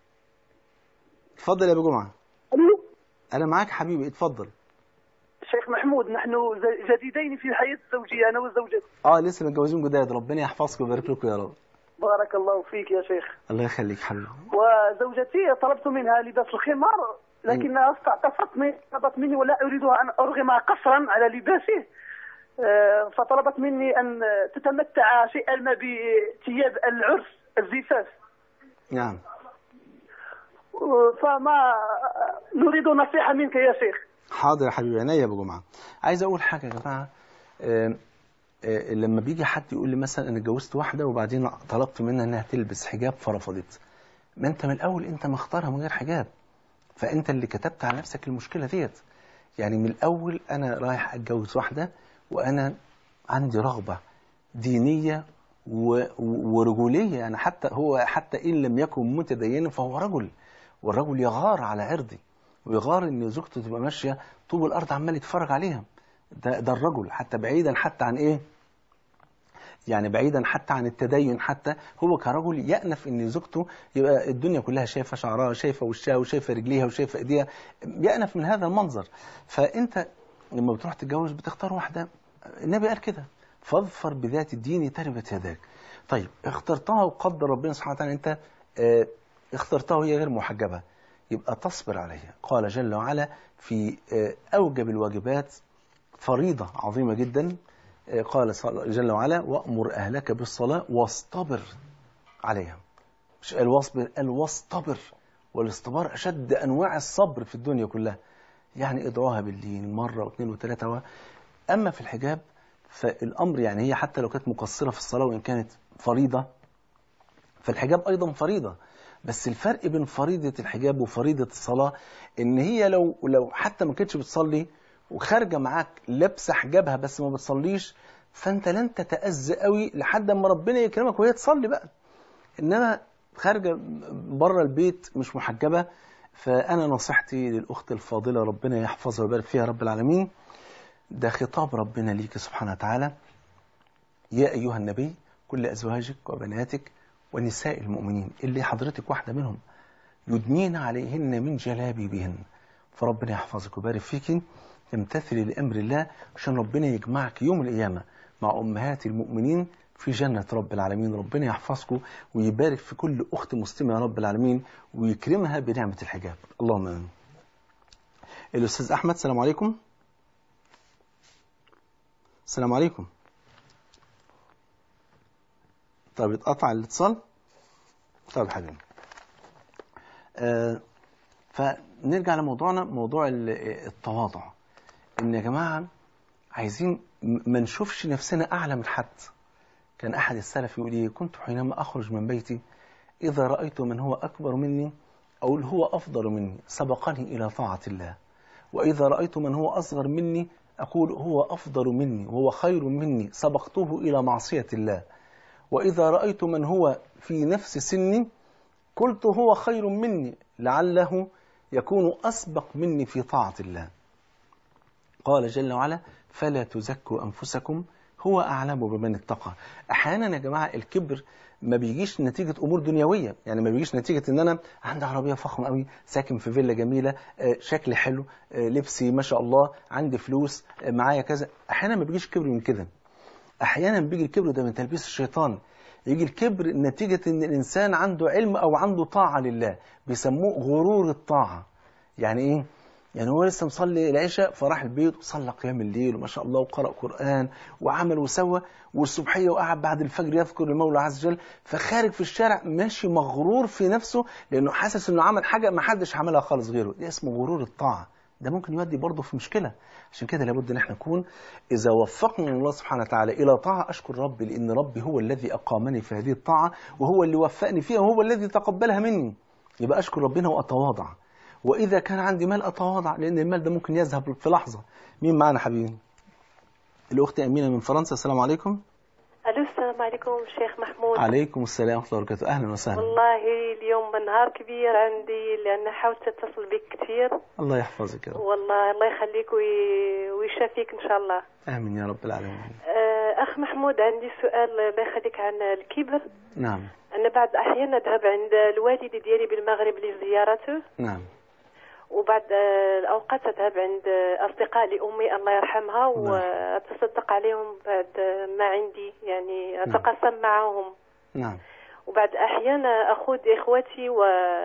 اتفضل يا ابو جمعه الو انا معاك حبيبي اتفضل شيخ محمود نحن ز- جديدين في الحياه الزوجيه انا وزوجتي اه لسه متجوزين جداد ربنا يحفظكم ويبارك لكم يا رب بارك الله فيك يا شيخ الله يخليك حبيبي وزوجتي طلبت منها لباس الخمار لكنها استعطفت مني طلبت مني ولا اريدها ان ارغم قصرا على لباسه آه، فطلبت مني ان تتمتع شيئا ما بثياب العرس الزفاف نعم آه، فما نريد نصيحه منك يا شيخ حاضر يا حبيبي عينيا يا ابو جمعه عايز اقول حاجه يا جماعه آه، آه، لما بيجي حد يقول لي مثلا انا اتجوزت واحده وبعدين طلبت منها انها تلبس حجاب فرفضت ما انت من الاول انت مختارها من غير حجاب فانت اللي كتبت على نفسك المشكله ديت يعني من الاول انا رايح اتجوز واحده وانا عندي رغبه دينيه و- و- ورجوليه يعني حتى هو حتى ان لم يكن متدينا فهو رجل والرجل يغار على عرضي ويغار ان زوجته تبقى ماشيه طوب الارض عمال يتفرج عليها ده ده الرجل حتى بعيدا حتى عن ايه يعني بعيدا حتى عن التدين حتى هو كرجل يأنف ان زوجته يبقى الدنيا كلها شايفه شعرها شايفه وشها وشايفه رجليها وشايفه ايديها يأنف من هذا المنظر فانت لما بتروح تتجوز بتختار واحده النبي قال كده فاظفر بذات الدين تربت يداك طيب اخترتها وقدر ربنا سبحانه وتعالى انت اه اخترتها وهي غير محجبه يبقى تصبر عليها قال جل وعلا في اه اوجب الواجبات فريضه عظيمه جدا اه قال صل- جل وعلا وامر اهلك بالصلاه واصطبر عليها مش قال واصبر قال واصطبر والاصطبار اشد انواع الصبر في الدنيا كلها يعني ادعوها باللين مره واثنين وثلاثه و... اما في الحجاب فالامر يعني هي حتى لو كانت مقصره في الصلاه وان كانت فريضه فالحجاب ايضا فريضه بس الفرق بين فريضه الحجاب وفريضه الصلاه ان هي لو لو حتى ما كانتش بتصلي وخارجه معاك لابسه حجابها بس ما بتصليش فانت لن تتاذى قوي لحد اما ربنا يكرمك وهي تصلي بقى انما خارجه بره البيت مش محجبه فانا نصيحتي للاخت الفاضله ربنا يحفظها ويبارك فيها رب العالمين ده خطاب ربنا ليك سبحانه وتعالى يا أيها النبي كل أزواجك وبناتك ونساء المؤمنين اللي حضرتك واحدة منهم يدنين عليهن من جلابيبهن فربنا يحفظك ويبارك فيك تمتثلي لأمر الله عشان ربنا يجمعك يوم القيامة مع أمهات المؤمنين في جنة رب العالمين ربنا يحفظكم ويبارك في كل أخت مسلمة يا رب العالمين ويكرمها بنعمة الحجاب اللهم آمين الأستاذ أحمد السلام عليكم السلام عليكم طيب اتقطع الاتصال طيب حبيبي آه فنرجع لموضوعنا موضوع ال- التواضع ان يا جماعه عايزين م- ما نشوفش نفسنا اعلى من حد كان احد السلف يقول ايه كنت حينما اخرج من بيتي اذا رايت من هو اكبر مني اقول هو افضل مني سبقني الى طاعه الله واذا رايت من هو اصغر مني أقول هو أفضل مني وهو خير مني سبقته إلى معصية الله وإذا رأيت من هو في نفس سني قلت هو خير مني لعله يكون أسبق مني في طاعة الله قال جل وعلا فلا تزكوا أنفسكم هو أعلم بمن اتقى أحيانا يا جماعة الكبر ما بيجيش نتيجة أمور دنيوية يعني ما بيجيش نتيجة إن أنا عندي عربية فخمة قوي ساكن في فيلا جميلة آه، شكلي حلو آه، لبسي ما شاء الله عندي فلوس آه، معايا كذا أحيانا ما بيجيش كبر من كده أحيانا بيجي الكبر ده من تلبيس الشيطان يجي الكبر نتيجة إن الإنسان عنده علم أو عنده طاعة لله بيسموه غرور الطاعة يعني إيه؟ يعني هو لسه مصلي العشاء فراح البيت وصلى قيام الليل وما شاء الله وقرأ قرآن وعمل وسوى والصبحية وقعد بعد الفجر يذكر المولى عز وجل فخارج في الشارع ماشي مغرور في نفسه لأنه حاسس إنه عمل حاجة ما حدش عملها خالص غيره ده اسمه غرور الطاعة ده ممكن يودي برضه في مشكلة عشان كده لابد ان احنا نكون اذا وفقنا الله سبحانه وتعالى الى طاعة اشكر ربي لان ربي هو الذي اقامني في هذه الطاعة وهو اللي وفقني فيها وهو الذي تقبلها مني يبقى اشكر ربنا واتواضع واذا كان عندي مال اتواضع لان المال ده ممكن يذهب في لحظة مين معانا حبيبي الاخت امينة من فرنسا السلام عليكم الو السلام عليكم شيخ محمود عليكم السلام ورحمة الله وبركاته اهلا وسهلا والله اليوم نهار كبير عندي لان حاولت اتصل بك كثير الله يحفظك يا رب والله الله يخليك وي- ويشافيك ان شاء الله امين يا رب العالمين آه، اخ محمود عندي سؤال الله يخليك عن الكبر نعم انا بعض الاحيان اذهب عند الوالد ديالي بالمغرب لزيارته نعم وبعد آه، الاوقات اذهب عند آه، اصدقاء لامي الله يرحمها واتصدق عليهم بعد آه، ما عندي يعني اتقاسم معهم نعم وبعد أحيان أخذ إخوتي و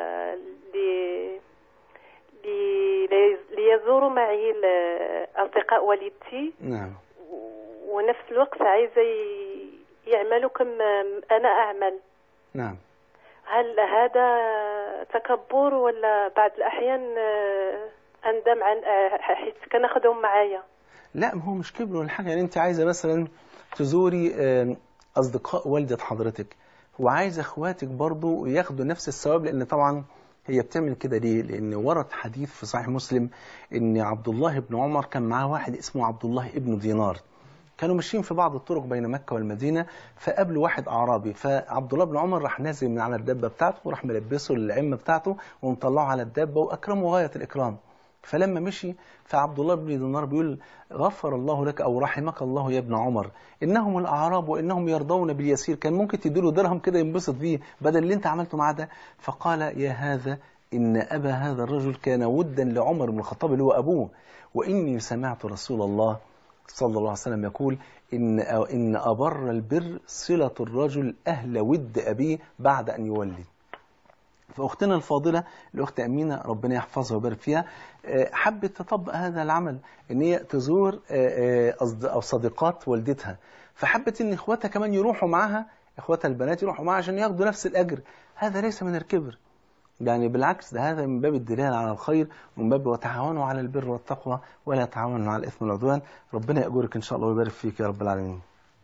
لي... لي... لي- ليزوروا معي ال- أصدقاء والدتي نعم و- ونفس الوقت عايزة ي- يعملوا كما أنا أعمل نعم هل هذا تكبر ولا بعض الأحيان آه، أندم عن آه، حيث كناخذهم معايا لا ما هو مش كبر ولا حاجه يعني انت عايزه مثلا تزوري آم، اصدقاء والده حضرتك وعايزه اخواتك برضو ياخدوا نفس الثواب لان طبعا هي بتعمل كده ليه؟ لان ورد حديث في صحيح مسلم ان عبد الله بن عمر كان معاه واحد اسمه عبد الله ابن دينار كانوا ماشيين في بعض الطرق بين مكة والمدينة فقابلوا واحد أعرابي فعبد الله بن عمر راح نازل من على الدابة بتاعته وراح ملبسه العمة بتاعته ومطلعه على الدابة وأكرمه غاية الإكرام فلما مشي فعبد الله بن دينار بيقول غفر الله لك أو رحمك الله يا ابن عمر إنهم الأعراب وإنهم يرضون باليسير كان ممكن تديله درهم كده ينبسط بيه بدل اللي أنت عملته معاه ده فقال يا هذا إن أبا هذا الرجل كان ودا لعمر بن الخطاب اللي هو أبوه وإني سمعت رسول الله صلى الله عليه وسلم يقول إن إن أبر البر صلة الرجل أهل ود أبيه بعد أن يولي فأختنا الفاضلة الأخت أمينة ربنا يحفظها ويبارك فيها آه، حبت تطبق هذا العمل إن هي تزور آه، آه، أصد- أو صديقات والدتها فحبت إن إخواتها كمان يروحوا معاها إخواتها البنات يروحوا معاها عشان ياخدوا نفس الأجر هذا ليس من الكبر يعني بالعكس ده هذا من باب الدلال على الخير ومن باب وتعاونوا على البر والتقوى ولا تعاونوا على الإثم والعدوان ربنا يأجرك إن شاء الله ويبارك فيك يا رب العالمين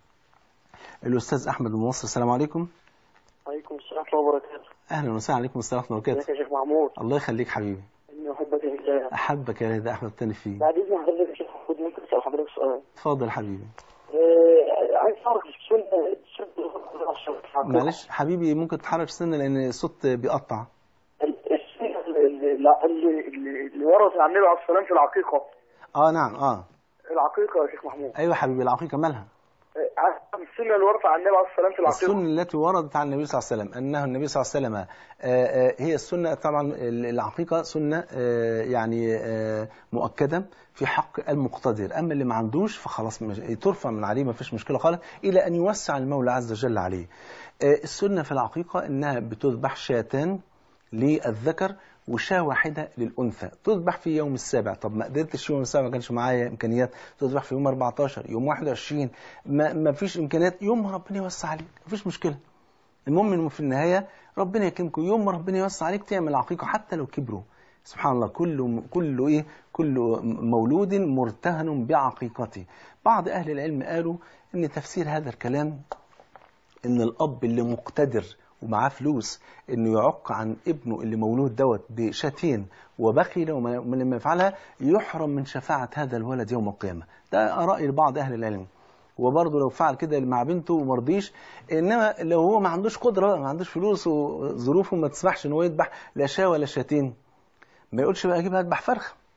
الأستاذ أحمد من مصر السلام عليكم عليكم السلام ورحمة الله وبركاته أهلا وسهلا عليكم السلام ورحمة الله ازيك وبركاته يا شيخ محمود الله يخليك حبيبي إني أحبك في الله أحبك يا ريت أحمد تاني فيه بعد إذن حضرتك يا شيخ محمود ممكن أسأل حضرتك سؤال اتفضل حبيبي آه، عايز أعرف السنة السنة معلش حبيبي ممكن تحرك سنة لأن الصوت بيقطع السنة اللي, اللي, اللي, اللي ورث عن النبي عليه الصلاة والسلام في العقيقة آه نعم آه العقيقة يا شيخ محمود أيوة حبيبي العقيقة مالها آه، عايز أعرف السنة اللي ورث عن النبي عليه الصلاة والسلام في العقيقة السنة التي وردت عن النبي صلى الله عليه وسلم أنه النبي صلى الله عليه وسلم آه، آه، هي السنة طبعا العقيقة سنة آه، يعني آه، مؤكدة في حق المقتدر أما اللي ما عندوش فخلاص مش- ترفع من عليه ما فيش مشكلة خالص إلى أن يوسع المولى عز وجل عليه آه، السنة في العقيقة أنها بتذبح شاتان للذكر وشاة واحدة للأنثى تذبح في يوم السابع طب ما قدرتش يوم السابع ما كانش معايا إمكانيات تذبح في يوم 14 يوم 21 ما, ما فيش إمكانيات يوم ما ربنا يوسع عليك ما فيش مشكلة المهم إنه في النهاية ربنا يكرمكم يوم ما ربنا يوسع عليك تعمل عقيقة حتى لو كبروا سبحان الله كل كل ايه كل مولود مرتهن بعقيقته بعض اهل العلم قالوا ان تفسير هذا الكلام ان الاب اللي مقتدر ومعاه فلوس انه يعق عن ابنه اللي مولود دوت بشاتين وبخل وما لما يفعلها يحرم من شفاعة هذا الولد يوم القيامة ده آراء لبعض أهل العلم وبرضه لو فعل كده مع بنته وما رضيش انما لو هو ما عندوش قدره ما عندوش فلوس وظروفه ما تسمحش ان هو يذبح لا شاة ولا شاتين ما يقولش بقى اجيب اذبح فرخه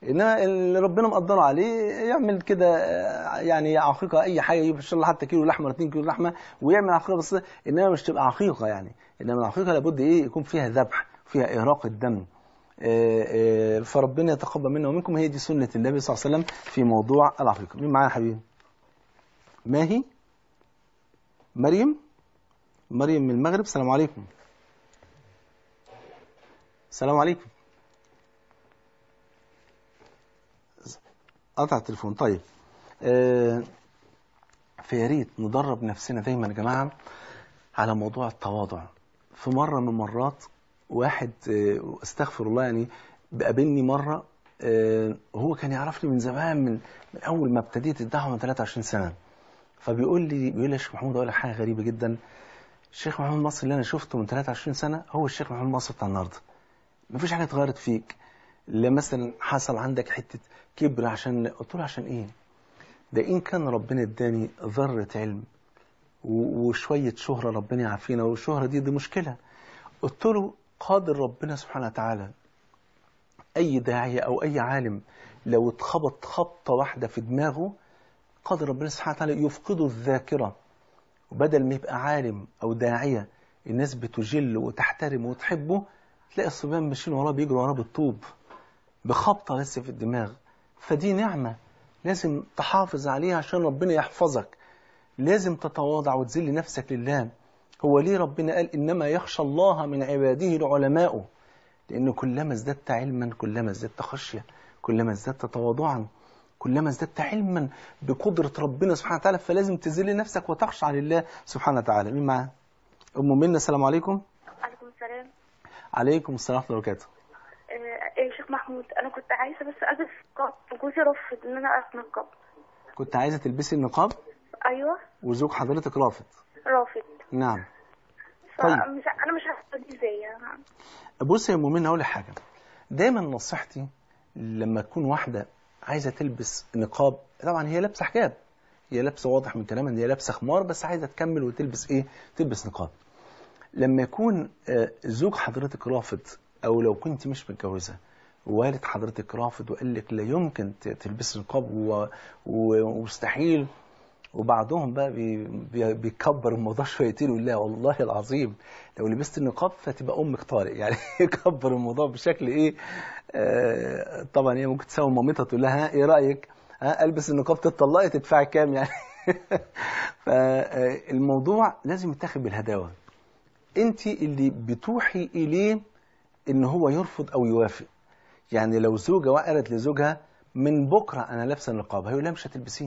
انما اللي ربنا مقدره عليه يعمل كده آه، يعني عقيقه اي حاجه يجيب ان شاء الله حتى كيلو لحمه ولا 2 كيلو لحمه ويعمل عقيقه بس انما مش تبقى عقيقه يعني انما العقيقه لابد ايه يكون فيها ذبح فيها اراقه دم آه، آه، فربنا يتقبل منا ومنكم هي دي سنه النبي صلى الله عليه وسلم في موضوع العقيقه مين معايا يا حبيبي ماهي مريم مريم من المغرب السلام عليكم السلام عليكم قطع التليفون طيب آه، فيا ريت ندرب نفسنا دايما يا جماعه على موضوع التواضع في مره من المرات واحد آه، استغفر الله يعني قابلني مره آه، هو كان يعرفني من زمان من من اول ما ابتديت الدعوه من 23 سنه فبيقول لي بيقول لي يا شيخ محمود اقول لك حاجه غريبه جدا الشيخ محمود مصر اللي انا شفته من 23 سنه هو الشيخ محمود مصر بتاع النهارده مفيش حاجه اتغيرت فيك لا مثلا حصل عندك حته كبر عشان قلت له عشان ايه ده ان كان ربنا اداني ذره علم و- وشويه شهره ربنا يعافينا والشهره دي دي مشكله قلت له قادر ربنا سبحانه وتعالى اي داعيه او اي عالم لو اتخبط خبطه واحده في دماغه قادر ربنا سبحانه وتعالى يفقده الذاكره وبدل ما يبقى عالم او داعيه الناس بتجله وتحترمه وتحبه تلاقي الصبيان ماشيين وراه بيجروا وراه بالطوب بخبطه بس في الدماغ فدي نعمه لازم تحافظ عليها عشان ربنا يحفظك لازم تتواضع وتذل نفسك لله هو ليه ربنا قال انما يخشى الله من عباده العلماء لان كلما ازددت علما كلما ازددت خشيه كلما ازددت تواضعا كلما ازددت علما بقدره ربنا سبحانه وتعالى فلازم تذل نفسك وتخشع لله سبحانه وتعالى مين معاه ام منى السلام عليكم عليكم السلام عليكم السلام ورحمه الله وبركاته آه، يا شيخ محمود انا كنت عايزه بس البس نقاب وجوزي رفض ان انا البس نقاب كنت عايزه تلبسي النقاب ايوه وزوج حضرتك رافض رافض نعم طيب. فمش انا مش عارفه دي ازاي يعني. بص يا مؤمن اقول لك حاجه دايما نصيحتي لما تكون واحده عايزه تلبس نقاب طبعا هي لابسه حجاب هي لابسه واضح من كلامها ان هي لابسه خمار بس عايزه تكمل وتلبس ايه تلبس نقاب لما يكون آه، زوج حضرتك رافض او لو كنت مش متجوزه والد حضرتك رافض وقال لك لا يمكن ت- تلبسي نقاب و- و- ومستحيل وبعضهم بقى بي بي بيكبر الموضوع شويتين ويقول لا والله العظيم لو لبست النقاب فتبقى امك طارق يعني يكبر الموضوع بشكل ايه آه طبعا هي ممكن تساوي مامتها تقول لها ها ايه رايك ها البس النقاب تطلقي تدفعي كام يعني فالموضوع لازم يتاخد بالهداوه انت اللي بتوحي اليه ان هو يرفض او يوافق يعني لو زوجه وقالت لزوجها من بكره انا لابسه النقاب هيقول لها مش هتلبسيه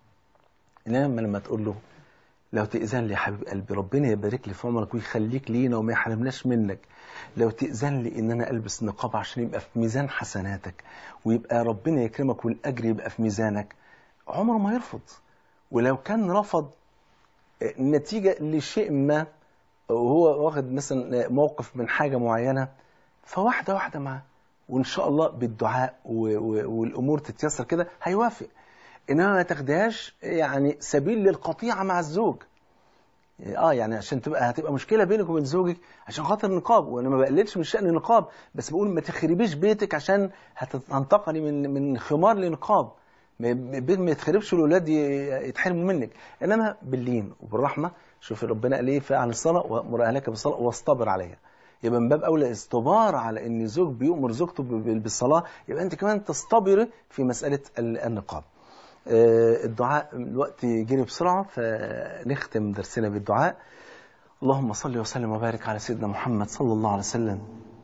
انما لما تقول له لو تأذن لي يا حبيب قلبي ربنا يبارك لي في عمرك ويخليك لينا وما يحرمناش منك لو تأذن لي ان انا البس نقاب عشان يبقى في ميزان حسناتك ويبقى ربنا يكرمك والاجر يبقى في ميزانك عمره ما يرفض ولو كان رفض آه، نتيجة لشيء ما وهو واخد مثلا موقف من حاجة معينة فواحدة واحدة معاه وإن شاء الله بالدعاء و- و- والأمور تتيسر كده هيوافق إنما ما تاخدهاش يعني سبيل للقطيعة مع الزوج اه يعني عشان تبقى هتبقى مشكله بينك وبين زوجك عشان خاطر النقاب وانا ما بقللش من شان النقاب بس بقول ما تخربيش بيتك عشان هتنتقلي من من خمار لنقاب ما- البيت ما يتخربش والاولاد ي- يتحرموا منك انما باللين وبالرحمه شوف ربنا قال ايه فعل الصلاه وامر اهلك بالصلاه واصطبر عليها يبقى من باب اولى استبار على ان زوج بيؤمر زوجته ب- ب- بالصلاه يبقى انت كمان تصطبري في مساله ال- النقاب آه، الدعاء الوقت جري بسرعة فنختم درسنا بالدعاء اللهم صل وسلم وبارك على سيدنا محمد صلى الله عليه وسلم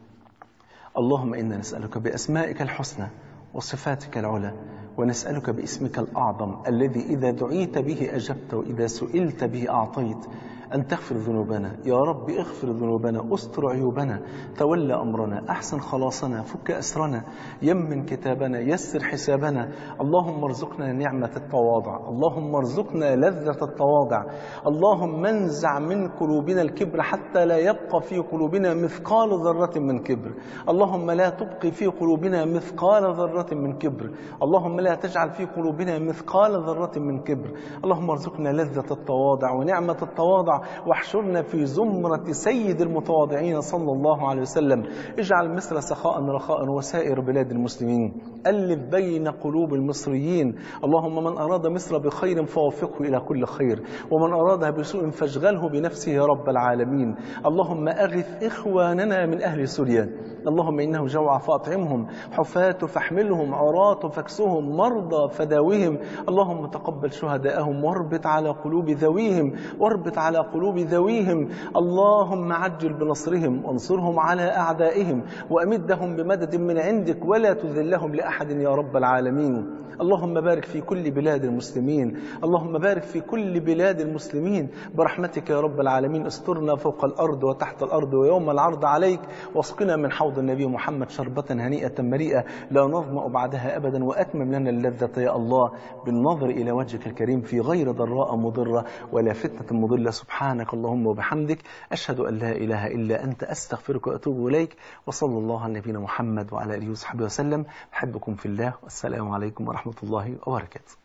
اللهم إنا نسألك بأسمائك الحسنى وصفاتك العلى ونسألك باسمك الأعظم الذي إذا دعيت به أجبت وإذا سئلت به أعطيت أن تغفر ذنوبنا يا رب اغفر ذنوبنا استر عيوبنا تولى أمرنا أحسن خلاصنا فك أسرنا يمن كتابنا يسر حسابنا اللهم ارزقنا نعمة التواضع اللهم ارزقنا لذة التواضع اللهم انزع من قلوبنا الكبر حتى لا يبقى في قلوبنا مثقال ذرة من كبر اللهم لا تبقي في قلوبنا مثقال ذرة من كبر اللهم لا تجعل في قلوبنا مثقال ذرة من كبر اللهم ارزقنا لذة التواضع ونعمة التواضع التواضع واحشرنا في زمرة سيد المتواضعين صلى الله عليه وسلم اجعل مصر سخاء رخاء وسائر بلاد المسلمين ألف بين قلوب المصريين اللهم من أراد مصر بخير فوفقه إلى كل خير ومن أرادها بسوء فاشغله بنفسه يا رب العالمين اللهم أغث إخواننا من أهل سوريا اللهم إنه جوع فأطعمهم حفاة فاحملهم عراة فاكسهم مرضى فداوهم اللهم تقبل شهداءهم واربط على قلوب ذويهم واربط على قلوب ذويهم اللهم عجل بنصرهم وانصرهم على أعدائهم وأمدهم بمدد من عندك ولا تذلهم لأحد يا رب العالمين اللهم بارك في كل بلاد المسلمين اللهم بارك في كل بلاد المسلمين برحمتك يا رب العالمين استرنا فوق الأرض وتحت الأرض ويوم العرض عليك واسقنا من حوض النبي محمد شربة هنيئة مريئة لا نظمأ بعدها أبدا وأتمم لنا اللذة يا الله بالنظر إلى وجهك الكريم في غير ضراء مضرة ولا فتنة مضلة سبحانك اللهم وبحمدك أشهد أن لا إله إلا أنت أستغفرك وأتوب إليك وصلى الله على نبينا محمد وعلى آله وصحبه وسلم أحبكم في الله والسلام عليكم ورحمة الله وبركاته